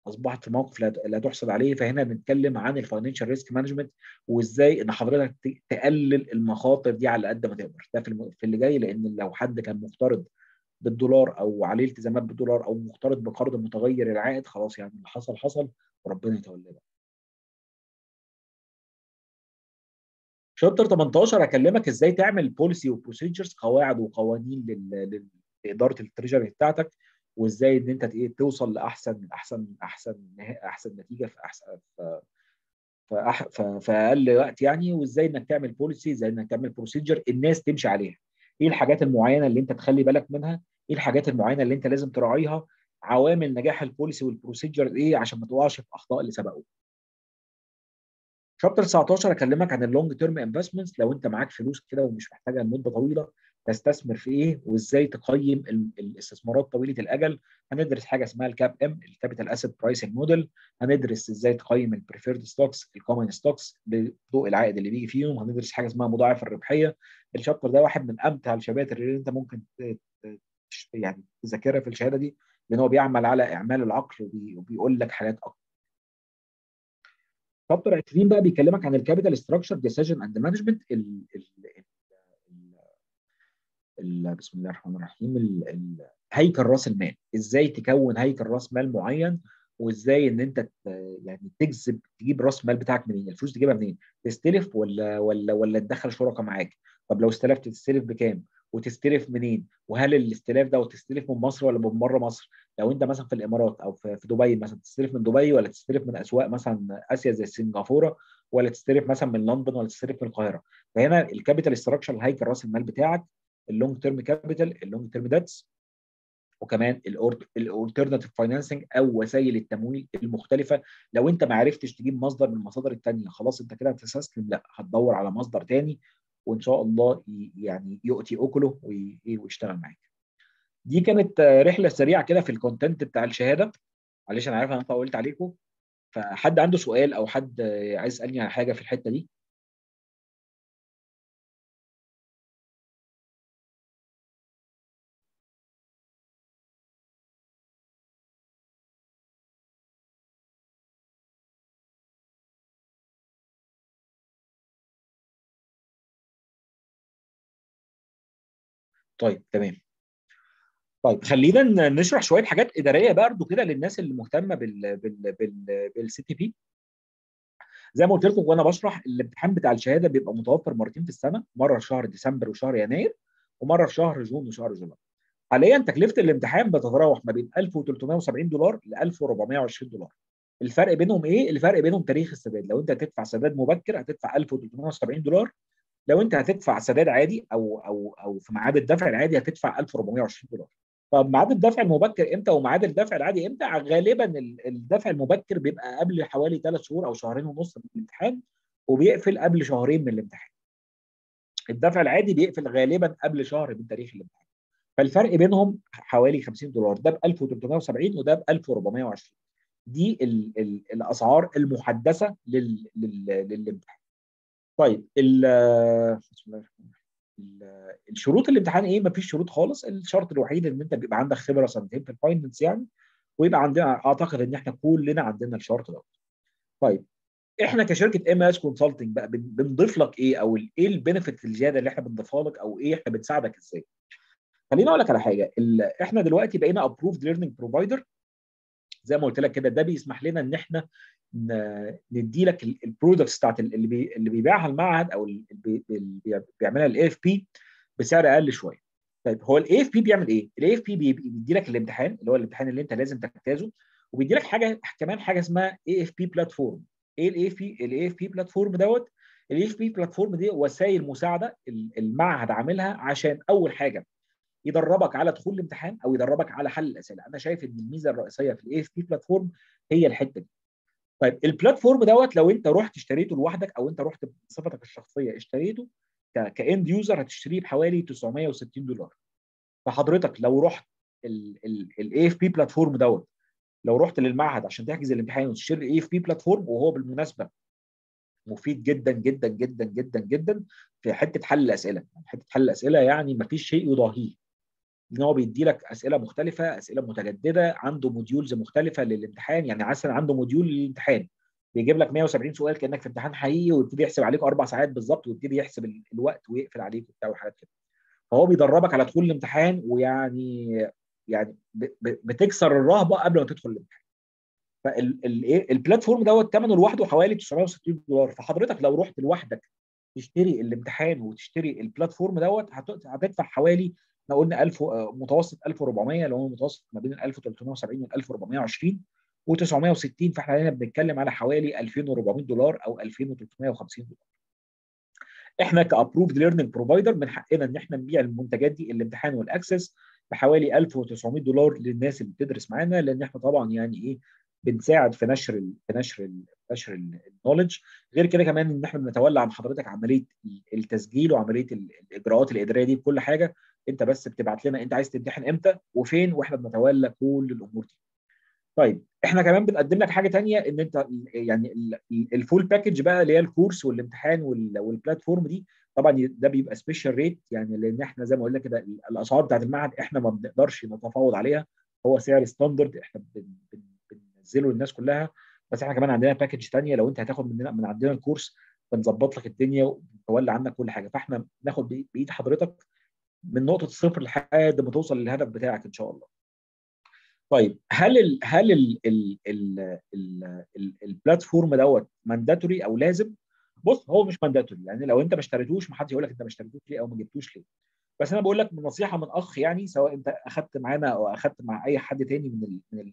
اصبحت في موقف لا لا تحسد عليه فهنا بنتكلم عن الفاينانشال ريسك مانجمنت وازاي ان حضرتك ت- تقلل المخاطر دي على قد ما تقدر ده في الم- في اللي جاي لان لو حد كان مقترض بالدولار او عليه التزامات بالدولار او مقترض بقرض متغير العائد خلاص يعني اللي حصل حصل وربنا يتولى بقى. شابتر 18 اكلمك ازاي تعمل بوليسي وبروسيجرز قواعد وقوانين لل- لل- لاداره التريجري بتاعتك وازاي ان انت ايه توصل لاحسن احسن احسن نه- احسن نتيجه في احسن في في أح- في- في اقل وقت يعني وازاي انك تعمل بوليسي ازاي انك تعمل بروسيجر الناس تمشي عليها ايه الحاجات المعينه اللي انت تخلي بالك منها ايه الحاجات المعينه اللي انت لازم تراعيها عوامل نجاح البوليسي والبروسيجر ايه عشان ما تقعش في اخطاء اللي سبقوك شابتر 19 اكلمك عن اللونج تيرم انفستمنتس لو انت معاك فلوس كده ومش محتاجها لمده طويله تستثمر في ايه وازاي تقيم ال- الاستثمارات طويله الاجل هندرس حاجه اسمها الكاب ام الكابيتال اسيت برايسنج موديل هندرس ازاي تقيم البريفيرد ستوكس الكومن ستوكس بضوء العائد اللي بيجي فيهم هندرس حاجه اسمها مضاعف الربحيه الشابتر ده واحد من امتع الشباتر اللي انت ممكن ت- ت- يعني تذاكرها في الشهاده دي لان هو بيعمل على اعمال العقل وبي- وبيقول لك حاجات اكتر شابتر 20 بقى بيكلمك عن الكابيتال ستراكشر ديسيجن اند مانجمنت بسم الله الرحمن الرحيم ال- ال- هيكل راس المال ازاي تكون هيكل راس مال معين وازاي ان انت ت- يعني تجذب تجيب راس المال بتاعك منين الفلوس تجيبها منين تستلف ولا ولا ولا تدخل شركاء معاك طب لو استلفت تستلف بكام وتستلف منين وهل الاستلاف ده وتستلف من مصر ولا من بره مصر لو انت مثلا في الامارات او في في دبي مثلا تستلف من دبي ولا تستلف من اسواق مثلا اسيا زي سنغافوره ولا تستلف مثلا من لندن ولا تستلف من القاهره فهنا الكابيتال ستراكشر هيكل راس المال بتاعك اللونج تيرم كابيتال اللونج تيرم داتس وكمان الالترناتيف فاينانسنج او وسائل التمويل المختلفه لو انت ما عرفتش تجيب مصدر من المصادر الثانيه خلاص انت كده هتستسلم لا هتدور على مصدر ثاني وان شاء الله ي- يعني يؤتي اكله وي- إيه ويشتغل معاك. دي كانت آه، رحله سريعه كده في الكونتنت بتاع الشهاده معلش انا عارف انا طولت عليكم فحد عنده سؤال او حد آه، عايز يسالني على حاجه في الحته دي طيب تمام طيب خلينا ن- نشرح شويه حاجات اداريه برضه كده للناس اللي مهتمه بال بال بال بالسي تي بي زي ما قلت لكم وانا بشرح الامتحان بتاع الشهاده بيبقى متوفر مرتين في السنه مره في شهر ديسمبر وشهر يناير ومره في شهر جون وشهر جولاي حاليا تكلفه الامتحان بتتراوح ما بين 1370 دولار ل 1420 دولار الفرق بينهم ايه الفرق بينهم تاريخ السداد لو انت هتدفع سداد مبكر هتدفع 1370 دولار لو انت هتدفع سداد عادي او او او في ميعاد الدفع العادي هتدفع 1420 دولار طب ميعاد الدفع المبكر امتى وميعاد الدفع العادي امتى غالبا ال- الدفع المبكر بيبقى قبل حوالي ثلاث شهور او شهرين ونص من الامتحان وبيقفل قبل شهرين من الامتحان الدفع العادي بيقفل غالبا قبل شهر من تاريخ الامتحان فالفرق بينهم حوالي 50 دولار ده ب 1370 وده ب 1420 دي ال ال الاسعار المحدثه لل لل للامتحان طيب ال بسم الله الرحمن الرحيم. ال- الشروط الامتحان ايه؟ مفيش شروط خالص، الشرط الوحيد ان انت بيبقى عندك خبره سنتين في الفاينانس يعني ويبقى عندنا اعتقد ان احنا كلنا عندنا الشرط ده. طيب احنا كشركه ام اس كونسلتنج بقى بن- بنضيف لك ايه او ال- ايه البنفيت الزياده اللي احنا بنضيفها لك او ايه احنا بنساعدك ازاي؟ خليني اقول لك على حاجه ال- احنا دلوقتي بقينا ابروفد ليرنينج بروفايدر زي ما قلت لك كده ده بيسمح لنا ان احنا ندي لك البرودكتس بتاعت ال- اللي بي اللي بيبيعها المعهد او اللي بي- اللي بي- بيعملها الاي اف بي بسعر اقل شويه. طيب هو الاي اف بي بيعمل ايه؟ الاي اف بي بيدي لك الامتحان اللي هو الامتحان اللي انت لازم تجتازه وبيدي لك حاجه كمان حاجه اسمها اي اف بي بلاتفورم. ايه الاي اف بي؟ الاي اف بي بلاتفورم دوت الاي اف بي بلاتفورم دي وسائل مساعده ال- المعهد عاملها عشان اول حاجه يدربك على دخول الامتحان او يدربك على حل الاسئله انا شايف ان الميزه الرئيسيه في الاي اف بي بلاتفورم هي الحته دي طيب البلاتفورم دوت لو انت رحت اشتريته لوحدك او انت رحت بصفتك الشخصيه اشتريته كاند يوزر هتشتريه بحوالي 960 دولار فحضرتك لو رحت الاي اف بي بلاتفورم دوت لو رحت للمعهد عشان تحجز الامتحان وتشتري الاي اف بي بلاتفورم وهو بالمناسبه مفيد جدا جدا جدا جدا جدا في حته حل الاسئله حته حل الاسئله يعني ما فيش شيء يضاهيه ان هو بيدي لك اسئله مختلفه اسئله متجدده عنده موديولز مختلفه للامتحان يعني مثلا عنده موديول للامتحان بيجيب لك 170 سؤال كانك في امتحان حقيقي ويبتدي يحسب عليك اربع ساعات بالظبط ويبتدي يحسب الوقت ويقفل عليك وبتاع وحاجات كده فهو بيدربك على دخول الامتحان ويعني يعني بتكسر الرهبه قبل ما تدخل الامتحان فالايه البلاتفورم دوت ثمنه لوحده حوالي 960 دولار فحضرتك لو رحت لوحدك تشتري الامتحان وتشتري البلاتفورم دوت هتدفع حوالي احنا قلنا 1000 متوسط 1400 اللي هو متوسط ما بين ال 1370 وال 1420 و960 فاحنا هنا بنتكلم على حوالي 2400 دولار او 2350 دولار. احنا كابروفد ليرنينج بروفايدر من حقنا ان احنا نبيع المنتجات دي الامتحان والاكسس بحوالي 1900 دولار للناس اللي بتدرس معانا لان احنا طبعا يعني ايه بنساعد في نشر ال في نشر ال نشر النولج غير كده كمان ان احنا بنتولى عن حضرتك عمليه التسجيل وعمليه الاجراءات الاداريه دي بكل حاجه انت بس بتبعت لنا انت عايز تمتحن امتى وفين واحنا بنتولى كل الامور دي. طيب احنا كمان بنقدم لك حاجه ثانيه ان انت يعني الفول باكج بقى اللي هي الكورس والامتحان والبلاتفورم دي طبعا ده بيبقى سبيشال ريت يعني لان احنا زي ما قلنا كده الاسعار بتاعت المعهد احنا ما بنقدرش نتفاوض عليها هو سعر ستاندرد احنا بننزله للناس كلها بس احنا كمان عندنا باكج ثانيه لو انت هتاخد مننا من عندنا الكورس بنظبط لك الدنيا ونتولى عنك كل حاجه فاحنا بناخد بايد حضرتك من نقطه الصفر لحد ما توصل للهدف بتاعك ان شاء الله. طيب هل ال هل ال ال ال ال البلاتفورم دوت مانداتوري او لازم؟ بص هو مش مانداتوري يعني لو انت ما اشتريتوش ما حدش يقول لك انت ما اشتريتوش ليه او ما جبتوش ليه. بس انا بقول لك من نصيحه من اخ يعني سواء انت اخذت معانا او اخذت مع اي حد تاني من ال من ال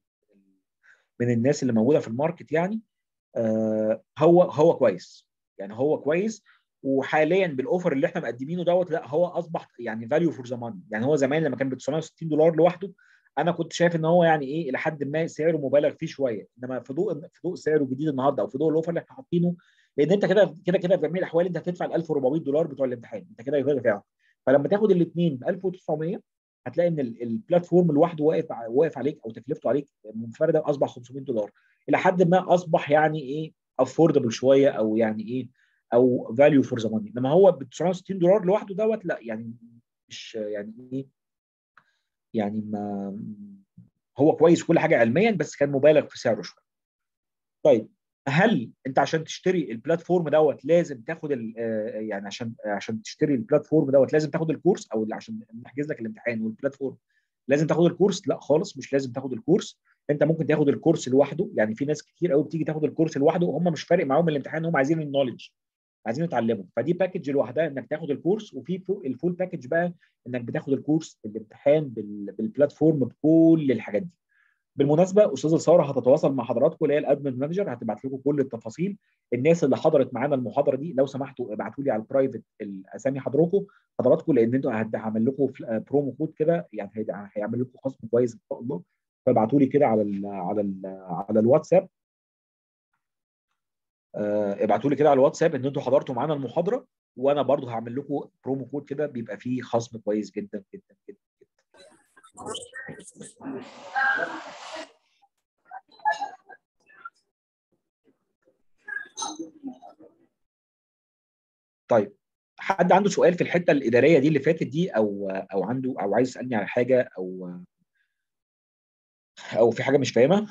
من الناس اللي موجوده في الماركت يعني آه هو هو كويس يعني هو كويس وحاليا بالاوفر اللي احنا مقدمينه دوت لا هو اصبح يعني فاليو فور ذا ماني يعني هو زمان لما كان ب 960 دولار لوحده انا كنت شايف ان هو يعني ايه الى حد ما سعره مبالغ فيه شويه انما في ضوء في ضوء سعره الجديد النهارده او في ضوء الاوفر اللي احنا حاطينه لان انت كده كده كده في جميع الاحوال انت هتدفع ال 1400 دولار بتوع الامتحان انت كده كده دافعهم فلما تاخد الاثنين ب 1900 هتلاقي ان البلاتفورم لوحده واقف واقف عليك او تكلفته عليك منفرده اصبح 500 دولار الى حد ما اصبح يعني ايه افوردبل شويه او يعني ايه او فاليو فور ذا ماني انما هو ب 960 دولار لوحده دوت لا يعني مش يعني ايه يعني ما هو كويس كل حاجه علميا بس كان مبالغ في سعره شويه. طيب هل انت عشان تشتري البلاتفورم دوت لازم تاخد يعني عشان عشان تشتري البلاتفورم دوت لازم تاخد الكورس او عشان نحجز لك الامتحان والبلاتفورم لازم تاخد الكورس لا خالص مش لازم تاخد الكورس انت ممكن تاخد الكورس لوحده يعني في ناس كتير قوي بتيجي تاخد الكورس لوحده وهم مش فارق معاهم الامتحان هم عايزين النولج عايزين يتعلموا فدي باكج لوحدها انك تاخد الكورس وفي الفول باكج بقى انك بتاخد الكورس الامتحان بالبلاتفورم بكل الحاجات دي بالمناسبه استاذه ساره هتتواصل مع حضراتكم اللي هي الادمن مانجر هتبعت لكم كل التفاصيل الناس اللي حضرت معانا المحاضره دي لو سمحتوا ابعتوا لي على البرايفت الاسامي حضراتكم حضراتكم لان انتوا هعمل لكم برومو كود كده يعني هيعمل لكم خصم كويس ان شاء الله فابعتوا لي كده على ال على ال على الواتساب ابعتوا لي كده على الواتساب ان انتوا حضرتوا معانا المحاضره وانا برضو هعمل لكم برومو كود كده بيبقى فيه خصم كويس جدا جدا جدا جدا طيب حد عنده سؤال في الحته الاداريه دي اللي فاتت دي او او عنده او عايز يسالني على حاجه او او في حاجه مش فاهمها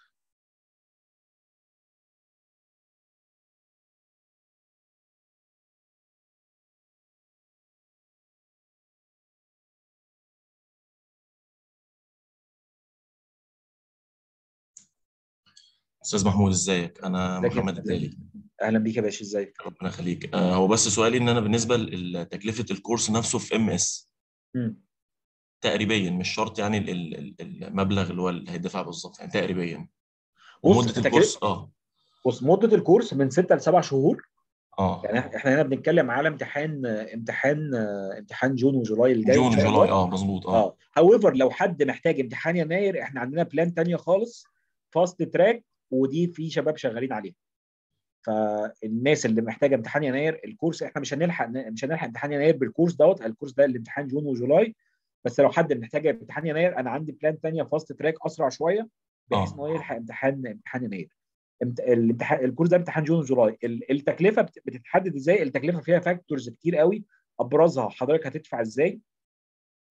استاذ محمود ازيك انا ازيك يا محمد فندم؟ الدالي اهلا بيك يا باشا ازيك ربنا يخليك آه، هو بس سؤالي ان انا بالنسبه لتكلفه الكورس نفسه في ام اس مم. تقريبا مش شرط يعني ال- ال- ال- المبلغ اللي هو اللي هيدفع بالظبط يعني تقريبا بص ومده تكلفة- الكورس اه بص مده الكورس من 6 ل 7 شهور اه يعني احنا هنا بنتكلم على امتحان امتحان امتحان جون وجولاي الجاي جون ان شاء وجولاي الله اه مظبوط اه اه هاويفر لو حد محتاج امتحان يناير احنا عندنا بلان تانية خالص فاست تراك ودي في شباب شغالين عليها فالناس اللي محتاجه امتحان يناير الكورس احنا مش هنلحق مش هنلحق امتحان يناير بالكورس دوت الكورس ده الامتحان جون وجولاي بس لو حد محتاج امتحان يناير انا عندي بلان تانية فاست تراك اسرع شويه بحيث آه. ان هو يلحق امتحان امتحان يناير امت- الامتحان الكورس ده امتحان جون وجولاي ال- التكلفه بت- بتتحدد ازاي التكلفه فيها فاكتورز كتير قوي ابرزها حضرتك هتدفع ازاي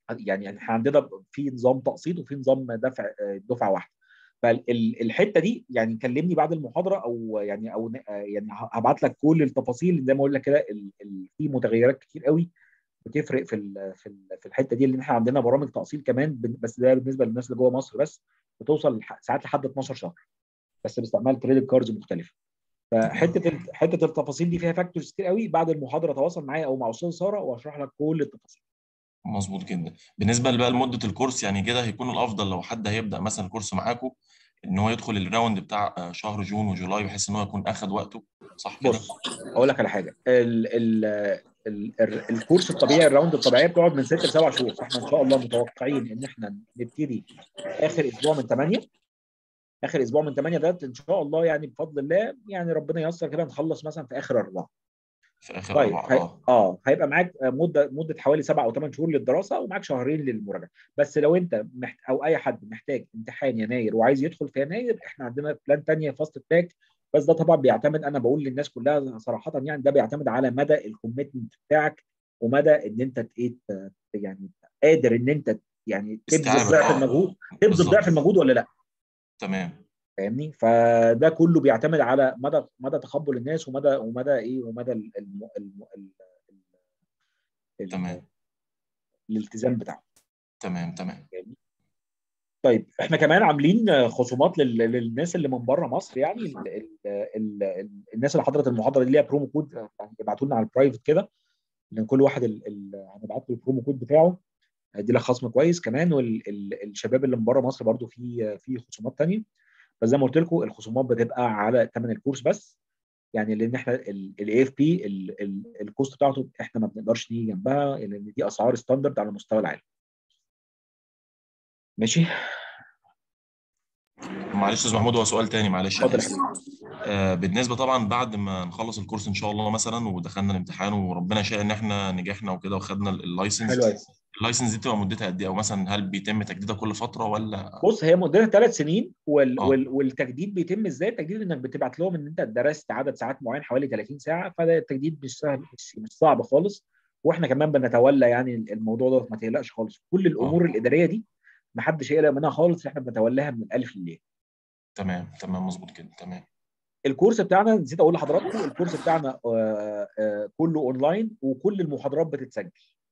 يعني احنا عندنا في نظام تقسيط وفي نظام دفع دفعه واحده فالحته دي يعني كلمني بعد المحاضره او يعني او يعني هبعت لك كل التفاصيل زي ما اقول لك كده في متغيرات كتير قوي بتفرق في في في الحته دي اللي احنا عندنا برامج تقسيط كمان بس ده بالنسبه للناس اللي جوه مصر بس بتوصل ساعات لحد 12 شهر بس باستعمال كريدت كاردز مختلفه فحته حته التفاصيل دي فيها فاكتورز كتير قوي بعد المحاضره تواصل معايا او مع استاذ ساره واشرح لك كل التفاصيل مظبوط جدا بالنسبه بقى لمده الكورس يعني كده هيكون الافضل لو حد هيبدا مثلا الكورس معاكم ان هو يدخل الراوند بتاع شهر جون وجولاي بحيث ان هو يكون اخد وقته صح كده؟ بص اقول لك على حاجه ال ال ال ال الكورس الطبيعي الراوند الطبيعيه بتقعد من 6 ل 7 شهور فاحنا ان شاء الله متوقعين ان احنا نبتدي اخر اسبوع من 8 اخر اسبوع من 8 ده ان شاء الله يعني بفضل الله يعني ربنا ييسر كده نخلص مثلا في اخر اربعه في اخر طيب أربعة هي... اه اه هيبقى معاك مده مده حوالي سبع او ثمان شهور للدراسه ومعاك شهرين للمراجعه بس لو انت محت... او اي حد محتاج امتحان يناير وعايز يدخل في يناير احنا عندنا بلان ثانيه فاست تراك بس ده طبعا بيعتمد انا بقول للناس كلها صراحه يعني ده بيعتمد على مدى الكوميتمنت بتاعك ومدى ان انت ايه يعني قادر ان انت يعني تبذل استيعاب ضعف اه المجهود تبذل بالظبط ضعف المجهود ولا لا تمام فاهمني فده كله بيعتمد على مدى مدى تقبل الناس ومدى ومدى ايه ومدى ال ال ال ال ال تمام الالتزام بتاعهم تمام تمام فاهمني؟ طيب احنا كمان عاملين خصومات لل- للناس اللي من بره مصر يعني ال ال ال ال الناس اللي حضرت المحاضره دي ليها برومو كود يعني ابعتوا لنا على البرايفت كده لان كل واحد ال- ال- هنبعت له البرومو كود بتاعه هيدي لك خصم كويس كمان والشباب اللي من بره مصر برضو في في خصومات ثانيه بس زي ما قلت لكم الخصومات بتبقى على ثمن الكورس بس يعني لان احنا الاي اف بي الكوست بتاعته احنا ما بنقدرش نيجي جنبها لان دي اسعار ستاندرد على مستوى العالم ماشي معلش يا استاذ محمود هو سؤال تاني معلش انا اتفضل يا اسف حبيبي آه بالنسبه طبعا بعد ما نخلص الكورس ان شاء الله مثلا ودخلنا الامتحان وربنا شاء ان احنا نجحنا وكده وخدنا ال- اللايسنس حلو قوي اللايسنس دي بتبقى مدتها قد ايه او مثلا هل بيتم تجديدها كل فتره ولا بص هي مدتها ثلاث سنين وال... اه وال... والتجديد بيتم ازاي؟ التجديد انك بتبعت لهم ان انت درست عدد ساعات معين حوالي 30 ساعه فده التجديد مش سهل مش, مش صعب خالص واحنا كمان بنتولى يعني الموضوع ده ما تقلقش خالص كل الامور اه الاداريه دي ما حدش يقلق منها خالص احنا بنتولاها من الالف للياء تمام تمام مظبوط كده تمام الكورس بتاعنا نسيت اقول لحضراتكم الكورس بتاعنا آه، آه، كله اونلاين وكل المحاضرات بتتسجل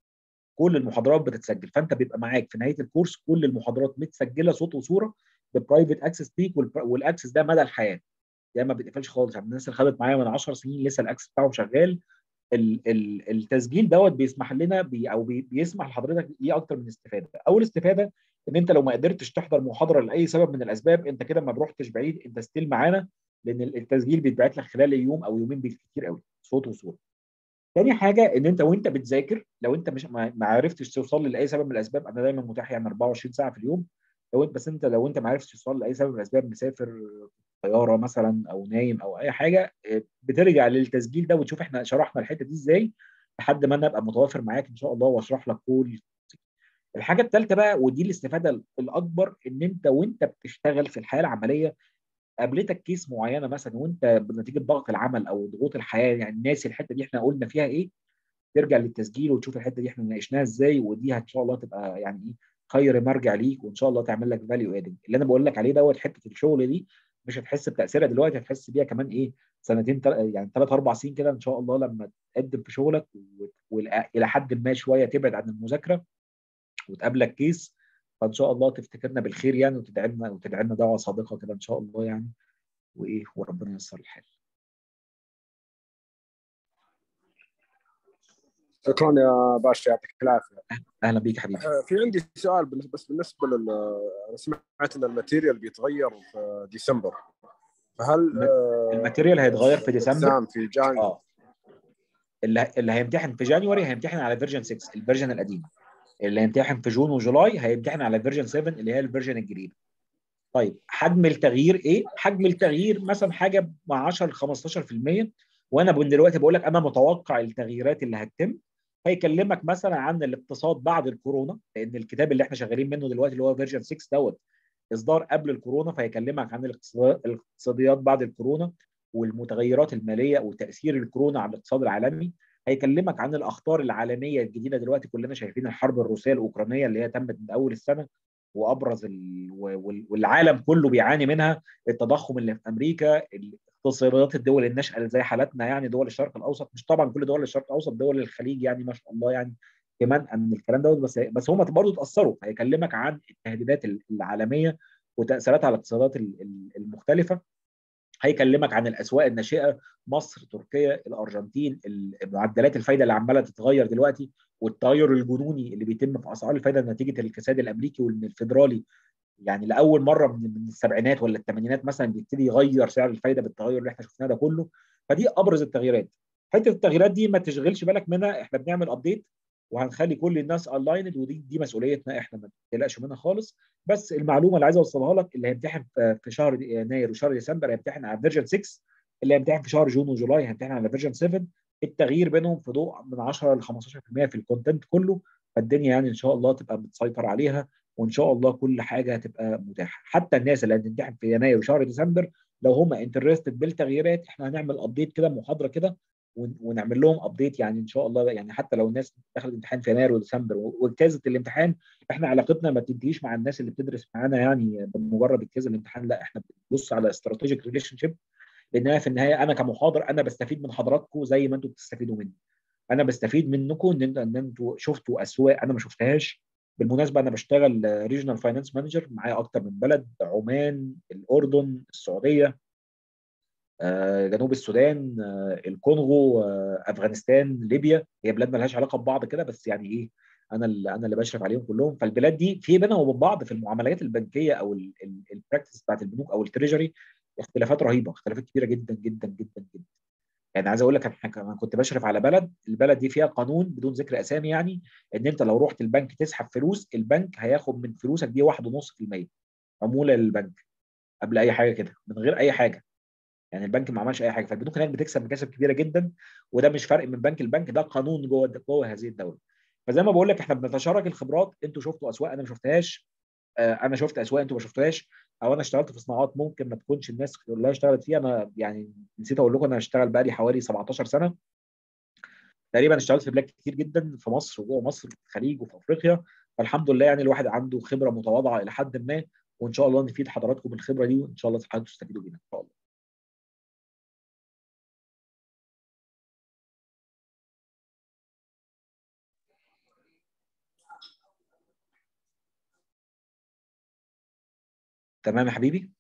كل المحاضرات بتتسجل فانت بيبقى معاك في نهايه الكورس كل المحاضرات متسجله صوت وصوره ببرايفت اكسس ليك والاكسس ده مدى الحياه ده ما بيتقفلش خالص يعني الناس اللي خدت معايا من 10 سنين لسه الاكسس بتاعهم شغال ال- ال- التسجيل دوت بيسمح لنا بي او بي بيسمح لحضرتك ايه اكتر من استفاده اول استفاده ان انت لو ما قدرتش تحضر محاضره لاي سبب من الاسباب انت كده ما رحتش بعيد انت ستيل معانا لان التسجيل بيتبعت لك خلال يوم او يومين بالكثير قوي صوت وصوره تاني حاجه ان انت وانت بتذاكر لو انت مش ما ما عرفتش توصل لاي سبب من الاسباب انا دايما متاح يعني 24 ساعه في اليوم لو انت بس انت لو انت ما عرفتش توصل لاي سبب من الاسباب مسافر طياره مثلا او نايم او اي حاجه اه، بترجع للتسجيل ده وتشوف احنا شرحنا الحته دي ازاي لحد ما انا ابقى متوافر معاك ان شاء الله واشرح لك كل الحاجه الثالثه بقى ودي الاستفاده الاكبر ان انت وانت بتشتغل في الحياه العمليه قابلتك كيس معينه مثلا وانت بنتيجه ضغط العمل او ضغوط الحياه يعني ناسي الحته دي احنا قلنا فيها ايه ترجع للتسجيل وتشوف الحته دي احنا ناقشناها ازاي ودي ان شاء الله تبقى يعني ايه خير مرجع ليك وان شاء الله تعمل لك فاليو ادنج اللي انا بقول لك عليه دوت حته الشغل دي مش هتحس بتاثيرها دلوقتي هتحس بيها كمان ايه سنتين تل... يعني ثلاث اربع سنين كده ان شاء الله لما تقدم في شغلك والى حد ما شويه تبعد عن المذاكره وتقابلك كيس فان شاء الله تفتكرنا بالخير يعني وتدعي لنا وتدعي لنا دعوه صادقه كده ان شاء الله يعني وايه وربنا ييسر الحال شكرا يا باشا يعطيك العافيه اهلا بيك يا حبيبي آه، في عندي سؤال بالنسبه- بس بالنسبه لل انا سمعت ان الماتيريال بيتغير في ديسمبر فهل آه، الماتيريال هيتغير في ديسمبر الإقسام في جان اه اللي اللي هيمتحن في جانيوري هيمتحن على فيرجن 6 الفيرجن القديم اللي هيمتحن في جون وجولاي هيمتحن على فيرجن 7 اللي هي الفيرجن الجديده طيب حجم التغيير ايه حجم التغيير مثلا حاجه مع 10 ل 15% وانا من دلوقتي بقول لك انا متوقع التغييرات اللي هتتم هيكلمك مثلا عن الاقتصاد بعد الكورونا لان الكتاب اللي احنا شغالين منه دلوقتي اللي هو فيرجن 6 دوت اصدار قبل الكورونا فيكلمك عن الاقتصاد- الاقتصاديات بعد الكورونا والمتغيرات الماليه وتاثير الكورونا على الاقتصاد العالمي هيكلمك عن الاخطار العالميه الجديده دلوقتي كلنا شايفين الحرب الروسيه الاوكرانيه اللي هي تمت من اول السنه وابرز ال... والعالم كله بيعاني منها التضخم اللي في امريكا اقتصادات الدول الناشئه اللي زي حالتنا يعني دول الشرق الاوسط مش طبعا كل دول الشرق الاوسط دول الخليج يعني ما شاء الله يعني كمان ان الكلام دوت بس بس هم برضه اتاثروا هيكلمك عن التهديدات العالميه وتاثيراتها على الاقتصادات المختلفه هيكلمك عن الاسواق الناشئه مصر تركيا الارجنتين معدلات الفايده اللي عماله تتغير دلوقتي والتغير الجنوني اللي بيتم في اسعار الفايده نتيجه الكساد الامريكي وان الفيدرالي يعني لاول مره من السبعينات ولا الثمانينات مثلا بيبتدي يغير سعر الفايده بالتغير اللي احنا شفناه ده كله فدي ابرز التغييرات حته التغييرات دي ما تشغلش بالك منها احنا بنعمل ابديت وهنخلي كل الناس الايند ودي دي مسؤوليتنا احنا ما تقلقش منها خالص بس المعلومه اللي عايز اوصلها لك اللي هيمتحن في شهر يناير وشهر ديسمبر هيمتحن على فيرجن 6 اللي هيمتحن في شهر جون وجولاي هيمتحن على فيرجن 7 التغيير بينهم في ضوء من 10 ل 15% في الكونتنت كله فالدنيا يعني ان شاء الله تبقى متسيطر عليها وان شاء الله كل حاجه هتبقى متاحه حتى الناس اللي هتمتحن في يناير وشهر ديسمبر لو هم انترستد بالتغييرات احنا هنعمل ابديت كده محاضره كده ونعمل لهم ابديت يعني ان شاء الله يعني حتى لو الناس دخلت امتحان في يناير وديسمبر واجتازت الامتحان احنا علاقتنا ما بتنتهيش مع الناس اللي بتدرس معانا يعني بمجرد اجتاز الامتحان لا احنا بنبص على استراتيجيك ريليشن شيب لانها في النهايه انا كمحاضر انا بستفيد من حضراتكم زي ما انتم بتستفيدوا مني انا بستفيد منكم ان ان انتوا شفتوا اسواق انا ما شفتهاش بالمناسبه انا بشتغل ريجنال فاينانس مانجر معايا اكتر من بلد عمان الاردن السعوديه جنوب السودان الكونغو افغانستان ليبيا هي بلاد ما لهاش علاقه ببعض كده بس يعني ايه انا اللي انا اللي بشرف عليهم كلهم فالبلاد دي في بينها وبين بعض في المعاملات البنكيه او البراكتس بتاعت البنوك او التريجري اختلافات رهيبه اختلافات كبيره جدا جدا جدا جدا يعني عايز اقول لك انا كنت بشرف على بلد البلد دي فيها قانون بدون ذكر اسامي يعني ان انت لو رحت البنك تسحب فلوس البنك هياخد من فلوسك دي 1.5% عموله للبنك قبل اي حاجه كده من غير اي حاجه يعني البنك ما عملش اي حاجه فالبنوك هناك بتكسب مكاسب كبيره جدا وده مش فرق من بنك لبنك ده قانون جوه جوه هذه الدوله فزي ما بقول لك احنا بنتشارك الخبرات انتوا شفتوا اسواق انا ما شفتهاش آه انا شفت اسواق انتوا ما شفتوهاش او انا اشتغلت في صناعات ممكن ما تكونش الناس كلها اشتغلت فيها انا يعني نسيت اقول لكم انا اشتغل بقى لي حوالي 17 سنه تقريبا اشتغلت في بلاد كتير جدا في مصر وجوه مصر في الخليج وفي افريقيا فالحمد لله يعني الواحد عنده خبره متواضعه الى حد ما وان شاء الله نفيد حضراتكم بالخبره دي وان شاء الله حضراتكم تستفيدوا بيها ان شاء الله تمام يا حبيبي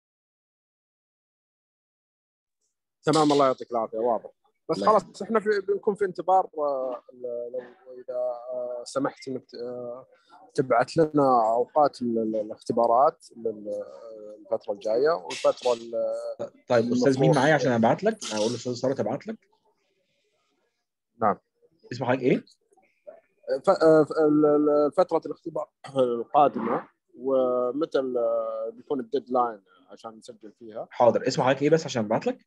تمام الله يعطيك العافيه واضح بس الله خلاص احنا في بنكون في انتظار آه، لو اذا آه، سمحت انك آه، تبعت لنا اوقات ال- ال- الاختبارات لل- الفتره الجايه والفتره ال- طيب استاذ مين المفروض- معايا عشان ابعت لك اقول لاستاذ ساره تبعت لك نعم اسم حضرتك ايه؟ ف- آه، ال- ال- فتره الاختبار القادمه ومتى ال- بيكون الديدلاين عشان نسجل فيها حاضر اسم حضرتك ايه بس عشان ابعت لك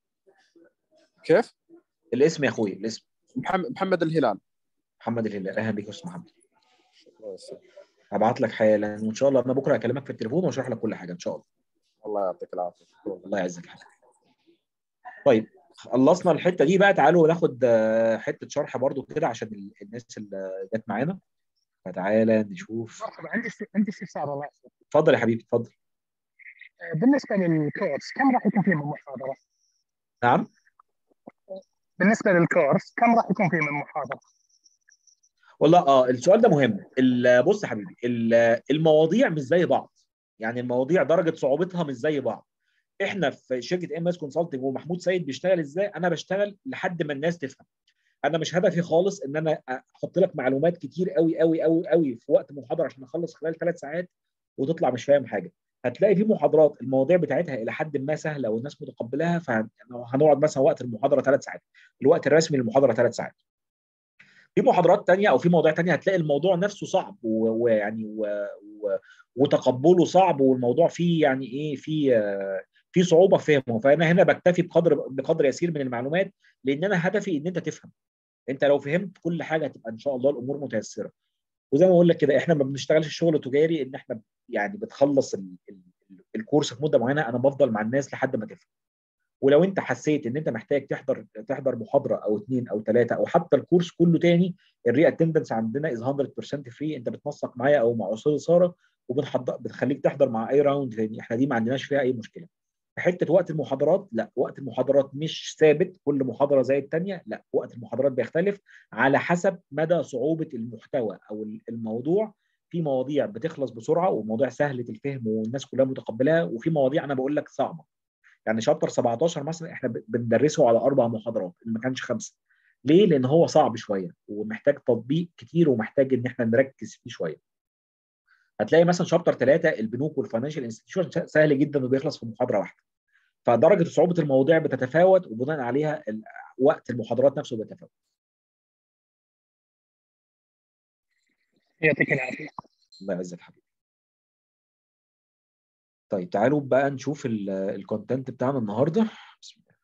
كيف؟ الاسم يا اخوي الاسم محمد محمد الهلال محمد الهلال اهلا بيك يا استاذ محمد الله يسلمك. هبعت لك حالا وان شاء الله انا بكره هكلمك في التليفون واشرح لك كل حاجه ان شاء الله الله يعطيك العافيه الله يعزك يا حبيبي طيب خلصنا الحته دي بقى تعالوا ناخد آه، حته شرح برضو كده عشان ال- الناس اللي جت معانا فتعالى نشوف مرحبا عندي است- عندي استفسار الله يسلمك اتفضل يا حبيبي اتفضل آه، بالنسبه للكورس كم راح يكون فيه من محاضره؟ نعم بالنسبه للكورس كم راح يكون فيه من محاضره؟ والله اه السؤال ده مهم ال- بص يا حبيبي ال- المواضيع مش زي بعض يعني المواضيع درجه صعوبتها مش زي بعض احنا في شركه ام اس كونسلتنج ومحمود سيد بيشتغل ازاي انا بشتغل لحد ما الناس تفهم انا مش هدفي خالص ان انا احط لك معلومات كتير قوي قوي قوي قوي في وقت محاضره عشان اخلص خلال ثلاث ساعات وتطلع مش فاهم حاجه هتلاقي في محاضرات المواضيع بتاعتها الى حد ما سهله والناس متقبلاها فهنقعد مثلا وقت المحاضره ثلاث ساعات الوقت الرسمي للمحاضره ثلاث ساعات في محاضرات تانية او في مواضيع تانية هتلاقي الموضوع نفسه صعب و- ويعني و... و... وتقبله صعب والموضوع فيه يعني ايه في في صعوبه في فهمه فانا هنا بكتفي بقدر بقدر يسير من المعلومات لان انا هدفي ان انت تفهم انت لو فهمت كل حاجه هتبقى ان شاء الله الامور متيسره وزي ما بقول لك كده احنا ما بنشتغلش شغل تجاري ان احنا يعني بتخلص ال... ال... الكورس في مده معينه انا بفضل مع الناس لحد ما تفهم ولو انت حسيت ان انت محتاج تحضر تحضر محاضره او اثنين او ثلاثه او حتى الكورس كله تاني الري اتندنس عندنا از 100% فري انت بتنسق معايا او مع استاذ ساره وبنحضر بتخليك تحضر مع اي راوند تاني احنا دي ما عندناش فيها اي مشكله في حته وقت المحاضرات لا وقت المحاضرات مش ثابت كل محاضره زي الثانيه لا وقت المحاضرات بيختلف على حسب مدى صعوبه المحتوى او الموضوع في مواضيع بتخلص بسرعه ومواضيع سهله الفهم والناس كلها متقبلاها وفي مواضيع انا بقول لك صعبه يعني شابتر 17 مثلا احنا بندرسه على اربع محاضرات ما كانش خمسه ليه؟ لان هو صعب شويه ومحتاج تطبيق كتير ومحتاج ان احنا نركز فيه شويه. هتلاقي مثلا شابتر 3 البنوك والفاينانشال انستتيوشن سهل جدا وبيخلص في محاضره واحده. فدرجه صعوبه المواضيع بتتفاوت وبناء عليها وقت المحاضرات نفسه بيتفاوت. يعطيك العافيه. الله يعزك حبيبي. طيب تعالوا بقى نشوف الكونتنت بتاعنا النهارده بسم الله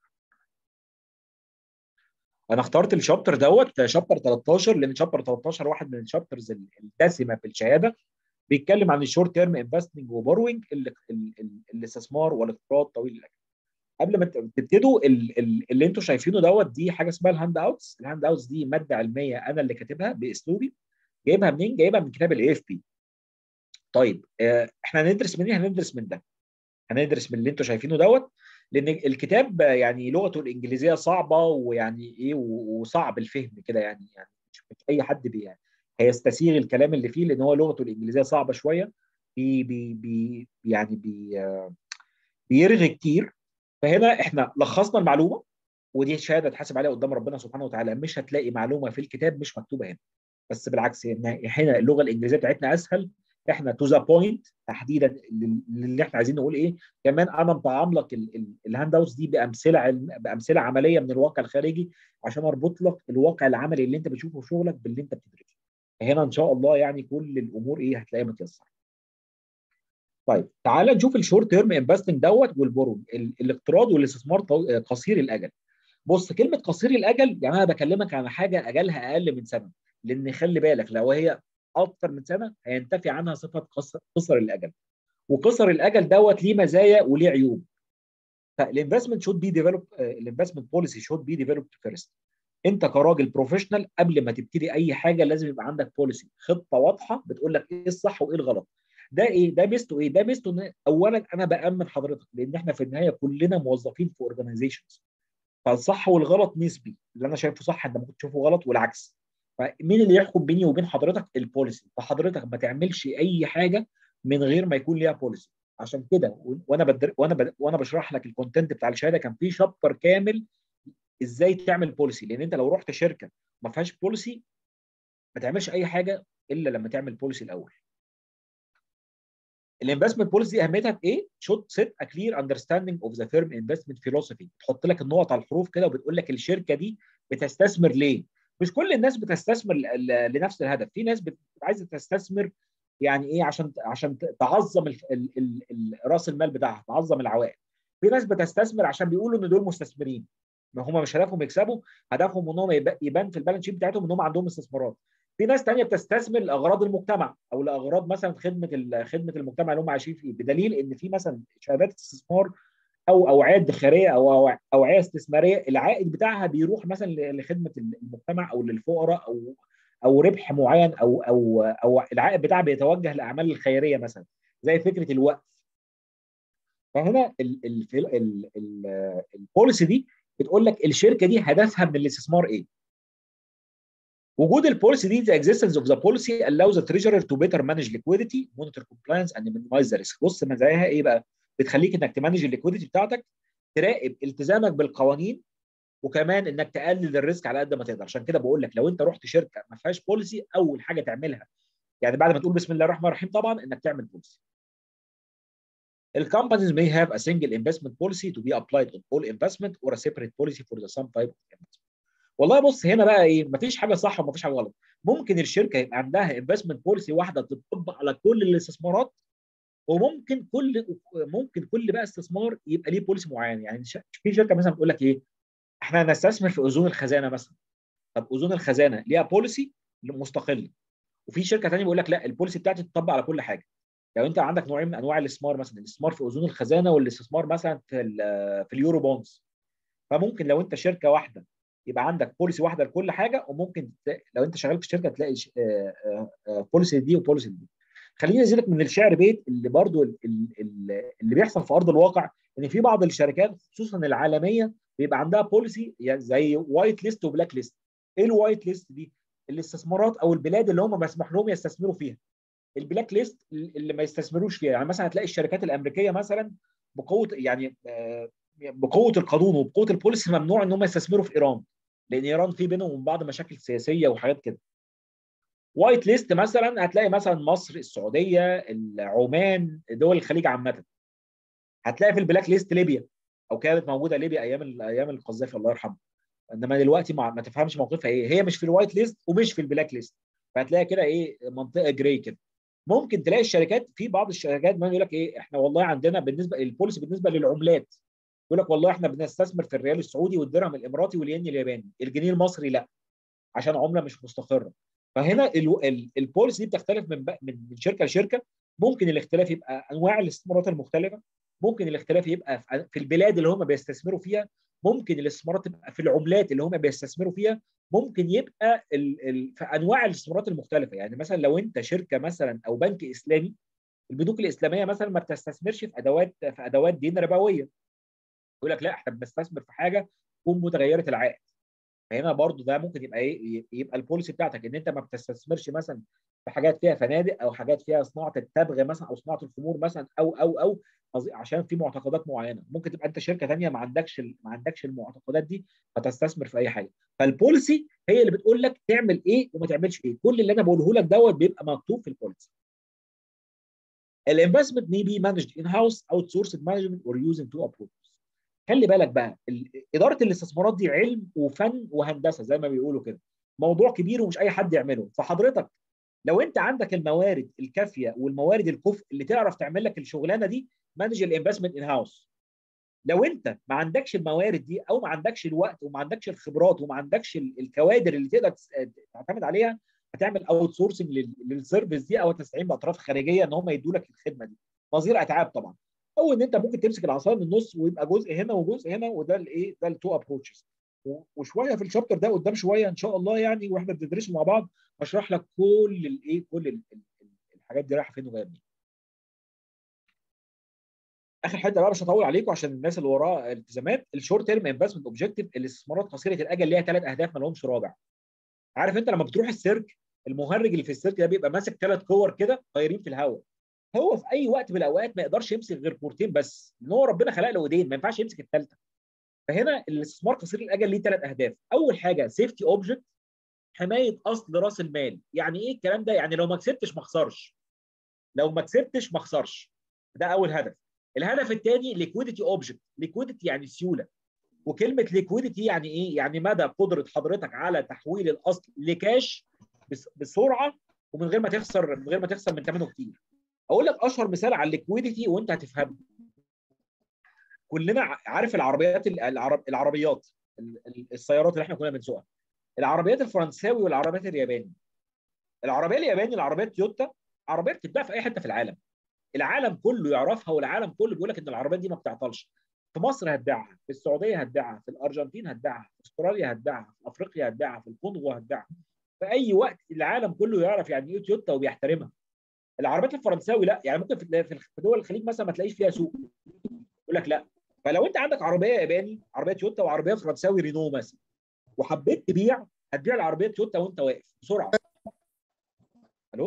انا اخترت الشابتر دوت شابتر 13 لان شابتر 13 واحد من الشابترز الدسمه في الشهاده بيتكلم عن الشورت تيرم انفستنج وبوروينج الاستثمار والاقتراض طويل الاجل قبل ما تبتدوا اللي انتم شايفينه دوت دي حاجه اسمها الهاند اوتس الهاند اوتس دي ماده علميه انا اللي كاتبها باسلوبي جايبها منين جايبها من كتاب الاي اف بي طيب احنا هندرس من ايه هندرس من ده هندرس من اللي انتم شايفينه دوت لان الكتاب يعني لغته الانجليزيه صعبه ويعني ايه وصعب الفهم كده يعني يعني مش اي حد بي يعني هيستسيغ الكلام اللي فيه لان هو لغته الانجليزيه صعبه شويه بي بي بي يعني بي بيرغي كتير فهنا احنا لخصنا المعلومه ودي شهاده تحاسب عليها قدام ربنا سبحانه وتعالى مش هتلاقي معلومه في الكتاب مش مكتوبه هنا بس بالعكس هنا اللغه الانجليزيه بتاعتنا اسهل احنا تو ذا بوينت تحديدا اللي احنا عايزين نقول ايه كمان انا مطعم لك الهاند اوتس دي بامثله علم بامثله عمليه من الواقع الخارجي عشان اربط لك الواقع العملي اللي انت بتشوفه في شغلك باللي انت بتدرسه هنا ان شاء الله يعني كل الامور ايه هتلاقيها متيسره طيب تعال نشوف الشورت تيرم انفستنج دوت والبورو الاقتراض والاستثمار قصير الاجل بص كلمه قصير الاجل يعني انا بكلمك عن حاجه اجلها اقل من سنه لان خلي بالك لو هي اكثر من سنه هينتفي عنها صفه قصر الاجل وقصر الاجل دوت ليه مزايا وليه عيوب فالانفستمنت شود بي ديفلوب الانفستمنت بوليسي شود بي ديفلوب فيرست انت كراجل بروفيشنال قبل ما تبتدي اي حاجه لازم يبقى عندك بوليسي خطه واضحه بتقول لك ايه الصح وايه الغلط ده ايه ده ميزته ايه ده ميزته ان اولا انا بامن حضرتك لان احنا في النهايه كلنا موظفين في اورجانيزيشنز فالصح والغلط نسبي اللي انا شايفه صح انت ممكن تشوفه غلط والعكس فمين اللي يحكم بيني وبين حضرتك البوليسي فحضرتك ما تعملش اي حاجه من غير ما يكون ليها بوليسي عشان كده وانا بدر وانا بدر وانا بشرح لك الكونتنت بتاع الشهاده كان في شابتر كامل ازاي تعمل بوليسي لان انت لو رحت شركه ما فيهاش بوليسي ما تعملش اي حاجه الا لما تعمل بوليسي الاول الانفستمنت بوليسي اهميتها في ايه؟ شوت سيت ا كلير اندرستاندينج اوف ذا فيرم انفستمنت فيلوسفي تحط لك النقط على الحروف كده وبتقول لك الشركه دي بتستثمر ليه؟ مش كل الناس بتستثمر لنفس الهدف في ناس عايزه تستثمر يعني ايه عشان عشان تعظم ال ال ال راس المال بتاعها تعظم العوائد في ناس بتستثمر عشان بيقولوا ان دول مستثمرين ما هم مش هدفهم يكسبوا هدفهم انهم يبان في البالانس شيت بتاعتهم انهم عندهم استثمارات في ناس تانية بتستثمر لاغراض المجتمع او لاغراض مثلا خدمه خدمه المجتمع اللي هم عايشين فيه بدليل ان في مثلا شهادات استثمار او اوعيه ادخاريه او اوعيه استثماريه العائد بتاعها بيروح مثلا لخدمه المجتمع او للفقراء او او ربح معين او او او العائد بتاعها بيتوجه لاعمال الخيريه مثلا زي فكره الوقف فهنا البوليسي دي بتقول لك الشركه دي هدفها من الاستثمار ايه وجود البوليسي دي the existence of the policy allows the treasurer to better manage liquidity monitor compliance and minimize the risk بص مزاياها ايه بقى بتخليك انك تمانج الليكويديتي بتاعتك تراقب التزامك بالقوانين وكمان انك تقلل الريسك على قد ما تقدر عشان كده بقول لك لو انت رحت شركه ما فيهاش بوليسي اول حاجه تعملها يعني بعد ما تقول بسم الله الرحمن الرحيم طبعا انك تعمل بوليسي الكومبانيز may have a single investment policy to be applied on all investment or a separate policy for the some type of investment. والله بص هنا بقى ايه مفيش حاجه صح ومفيش حاجه غلط ممكن الشركه يبقى عندها انفستمنت بوليسي واحده تطبق على كل الاستثمارات وممكن كل ممكن كل بقى استثمار يبقى ليه بوليسي معين يعني في شركه مثلا بتقول لك ايه احنا هنستثمر في اذون الخزانه مثلا طب اذون الخزانه ليها بوليسي مستقل وفي شركه ثانيه بيقول لك لا البوليسي بتاعتي تطبق على كل حاجه لو يعني انت عندك نوعين من انواع الاستثمار مثلا الاستثمار في اذون الخزانه والاستثمار مثلا في في اليورو بونز فممكن لو انت شركه واحده يبقى عندك بوليسي واحده لكل حاجه وممكن لو انت شغال في شركه تلاقي بوليسي دي وبوليسي دي خليني ازيدك من الشعر بيت اللي برضو اللي بيحصل في ارض الواقع ان في بعض الشركات خصوصا العالميه بيبقى عندها بوليسي زي وايت ليست وبلاك ليست ايه الوايت ليست دي الاستثمارات او البلاد اللي هم مسموح لهم يستثمروا فيها البلاك ليست اللي ما يستثمروش فيها يعني مثلا هتلاقي الشركات الامريكيه مثلا بقوه يعني بقوه القانون وبقوه البوليسي ممنوع ان هم يستثمروا في ايران لان ايران في بينهم وبين بعض مشاكل سياسيه وحاجات كده وايت ليست مثلا هتلاقي مثلا مصر السعوديه عمان دول الخليج عامه هتلاقي في البلاك ليست ليبيا او كانت موجوده ليبيا ايام ايام القذافي الله يرحمه انما دلوقتي ما, ما تفهمش موقفها ايه هي مش في الوايت ليست ومش في البلاك ليست فهتلاقي كده ايه منطقه جراي كده ممكن تلاقي الشركات في بعض الشركات ما يقول لك ايه احنا والله عندنا بالنسبه البوليسي بالنسبه للعملات يقول لك والله احنا بنستثمر في الريال السعودي والدرهم الاماراتي والين الياباني الجنيه المصري لا عشان عمله مش مستقره فهنا البوليسي دي بتختلف من من شركه لشركه ممكن الاختلاف يبقى انواع الاستثمارات المختلفه ممكن الاختلاف يبقى في البلاد اللي هم بيستثمروا فيها ممكن الاستثمارات تبقى في العملات اللي هم بيستثمروا فيها ممكن يبقى ال ال في انواع الاستثمارات المختلفه يعني مثلا لو انت شركه مثلا او بنك اسلامي البنوك الاسلاميه مثلا ما بتستثمرش في ادوات في ادوات دين ربويه يقول لك لا احنا بنستثمر في حاجه تكون متغيره العائد فهنا برضو ده ممكن يبقى ايه يبقى البوليسي بتاعتك ان انت ما بتستثمرش مثلا في حاجات فيها فنادق او حاجات فيها صناعه التبغ مثلا او صناعه الخمور مثلا او او او عشان في معتقدات معينه ممكن تبقى انت شركه ثانيه ما عندكش ما عندكش المعتقدات دي فتستثمر في اي حاجه فالبوليسي هي اللي بتقول لك تعمل ايه وما تعملش ايه كل اللي انا بقوله لك دوت بيبقى مكتوب في البوليسي الانفستمنت may be managed in house outsourced management or using two approaches خلي بالك بقى اداره الاستثمارات دي علم وفن وهندسه زي ما بيقولوا كده موضوع كبير ومش اي حد يعمله فحضرتك لو انت عندك الموارد الكافيه والموارد الكفء اللي تعرف تعمل لك الشغلانه دي مانج الانفستمنت ان هاوس لو انت ما عندكش الموارد دي او ما عندكش الوقت وما عندكش الخبرات وما عندكش الكوادر اللي تقدر تعتمد عليها هتعمل اوت سورسنج للسيرفيس دي او تستعين باطراف خارجيه ان هم يدوا لك الخدمه دي نظير اتعاب طبعا او ان انت ممكن تمسك العصايه من النص ويبقى جزء هنا وجزء هنا وده الايه ده التو ابروتشز وشويه في الشابتر ده قدام شويه ان شاء الله يعني واحنا بندرسه مع بعض هشرح لك كل الايه كل الحاجات دي رايحه فين وجايه منين اخر حته بقى مش هطول عليكم عشان الناس اللي وراها التزامات الشورت تيرم انفستمنت اوبجيكتيف الاستثمارات قصيره الاجل ليها ثلاث اهداف ما لهمش رابع عارف انت لما بتروح السيرك المهرج اللي في السيرك ده بيبقى ماسك ثلاث كور كده طايرين في الهواء هو في اي وقت من الاوقات ما يقدرش يمسك غير كورتين بس ان هو ربنا خلق له ايدين ما ينفعش يمسك الثالثه فهنا الاستثمار قصير الاجل ليه ثلاث اهداف اول حاجه سيفتي اوبجكت حمايه اصل راس المال يعني ايه الكلام ده يعني لو ما كسبتش ما اخسرش لو ما كسبتش ما اخسرش ده اول هدف الهدف الثاني ليكويديتي اوبجكت ليكويديتي يعني سيوله وكلمه ليكويديتي يعني ايه يعني مدى قدره حضرتك على تحويل الاصل لكاش بسرعه ومن غير ما تخسر من غير ما تخسر من ثمنه كتير اقول لك اشهر مثال على الليكويديتي وانت هتفهمه كلنا عارف العربيات العرب العربيات السيارات اللي احنا كنا بنسوقها العربيات الفرنساوي والعربيات الياباني العربيه الياباني العربيه تويوتا عربيه بتتباع في اي حته في العالم العالم كله يعرفها والعالم كله بيقول لك ان العربيات دي ما بتعطلش في مصر هتبيعها في السعوديه هتبيعها في الارجنتين هتبيعها في استراليا هتبيعها في افريقيا هتبيعها في الكونغو هتبيعها في اي وقت العالم كله يعرف يعني ايه تويوتا وبيحترمها العربيات الفرنساوي لا يعني ممكن في دول الخليج مثلا ما تلاقيش فيها سوق يقول لك لا فلو انت عندك عربيه ياباني عربيه تويوتا وعربيه فرنساوي رينو مثلا وحبيت تبيع هتبيع العربيه تويوتا وانت واقف بسرعه الو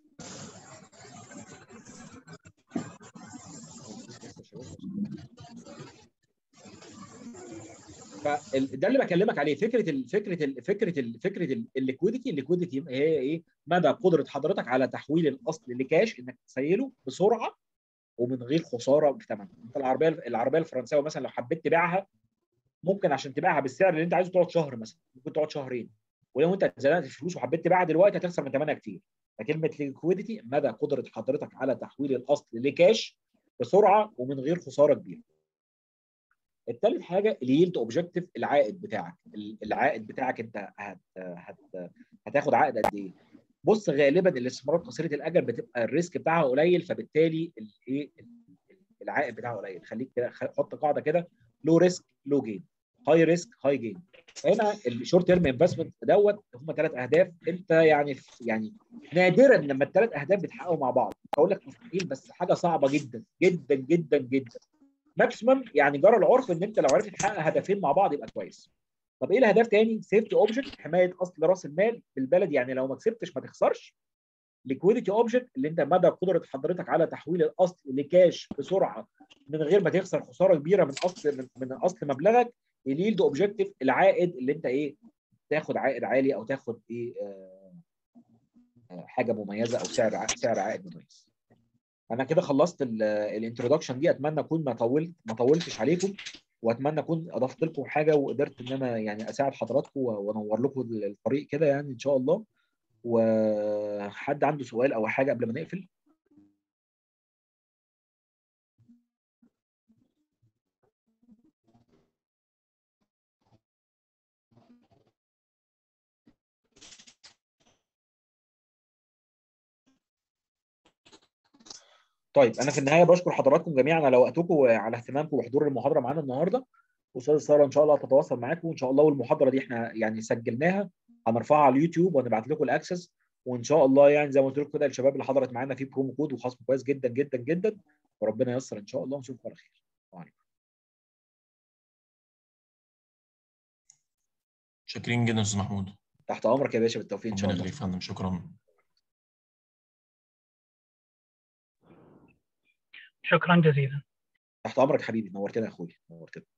فده اللي بكلمك عليه فكره ال فكره ال فكره ال فكره الليكويديتي الليكويديتي هي ايه مدى قدره حضرتك على تحويل الاصل لكاش انك تسيله بسرعه ومن غير خساره بثمن انت العربيه العربيه الفرنساوي مثلا لو حبيت تبيعها ممكن عشان تبيعها بالسعر اللي انت عايزه تقعد شهر مثلا ممكن تقعد شهرين ولو انت اتزنقت في فلوس وحبيت تبيعها دلوقتي هتخسر من ثمنها كتير فكلمه ليكويديتي مدى قدره حضرتك على تحويل الاصل لكاش بسرعه ومن غير خساره كبيره الثالث حاجه اليلد اوبجكتيف العائد بتاعك العائد بتاعك انت هت هت هتاخد عائد قد ايه بص غالبا الاستثمارات قصيره الاجل بتبقى الريسك بتاعها قليل فبالتالي الايه العائد بتاعها قليل خليك كده حط قاعده كده لو ريسك لو جين هاي ريسك هاي جين فهنا الشورت تيرم انفستمنت دوت هم ثلاث اهداف انت يعني يعني نادرا لما الثلاث اهداف بيتحققوا مع بعض اقول لك مستحيل بس حاجه صعبه جدا جدا جدا جدا ماكسيمم يعني جرى العرف ان انت لو عرفت تحقق هدفين مع بعض يبقى كويس طب ايه الاهداف تاني سيفتي اوبجكت حمايه اصل راس المال بالبلد يعني لو ما كسبتش ما تخسرش ليكويديتي اوبجكت اللي انت مدى قدره حضرتك على تحويل الاصل لكاش بسرعه من غير ما تخسر خساره كبيره من اصل من, من اصل مبلغك اليلد اوبجكتيف العائد اللي انت ايه تاخد عائد عالي او تاخد ايه آه حاجه مميزه او سعر سعر عائد مميز انا كده خلصت الانترودكشن دي اتمنى اكون ما طولت ما طولتش عليكم واتمنى اكون اضفت لكم حاجه وقدرت ان انا يعني اساعد حضراتكم وانور لكم الطريق كده يعني ان شاء الله وحد عنده سؤال او حاجه قبل ما نقفل طيب انا في النهايه بشكر حضراتكم جميعا على وقتكم وعلى اهتمامكم وحضور المحاضره معانا النهارده استاذ ساره ان شاء الله تتواصل معاكم وان شاء الله والمحاضره دي احنا يعني سجلناها هنرفعها على اليوتيوب ونبعت لكم الاكسس وان شاء الله يعني زي ما قلت لكم كده الشباب اللي حضرت معانا في برومو كود وخصم كويس جدا جدا جدا وربنا ييسر ان شاء الله ونشوفكم على خير وعليكم شاكرين جدا استاذ محمود تحت امرك يا باشا بالتوفيق ان شاء ربنا الله يخليك يا فندم شكرا شكرا جزيلا تحت امرك حبيبي نورتنا يا اخويا نورتنا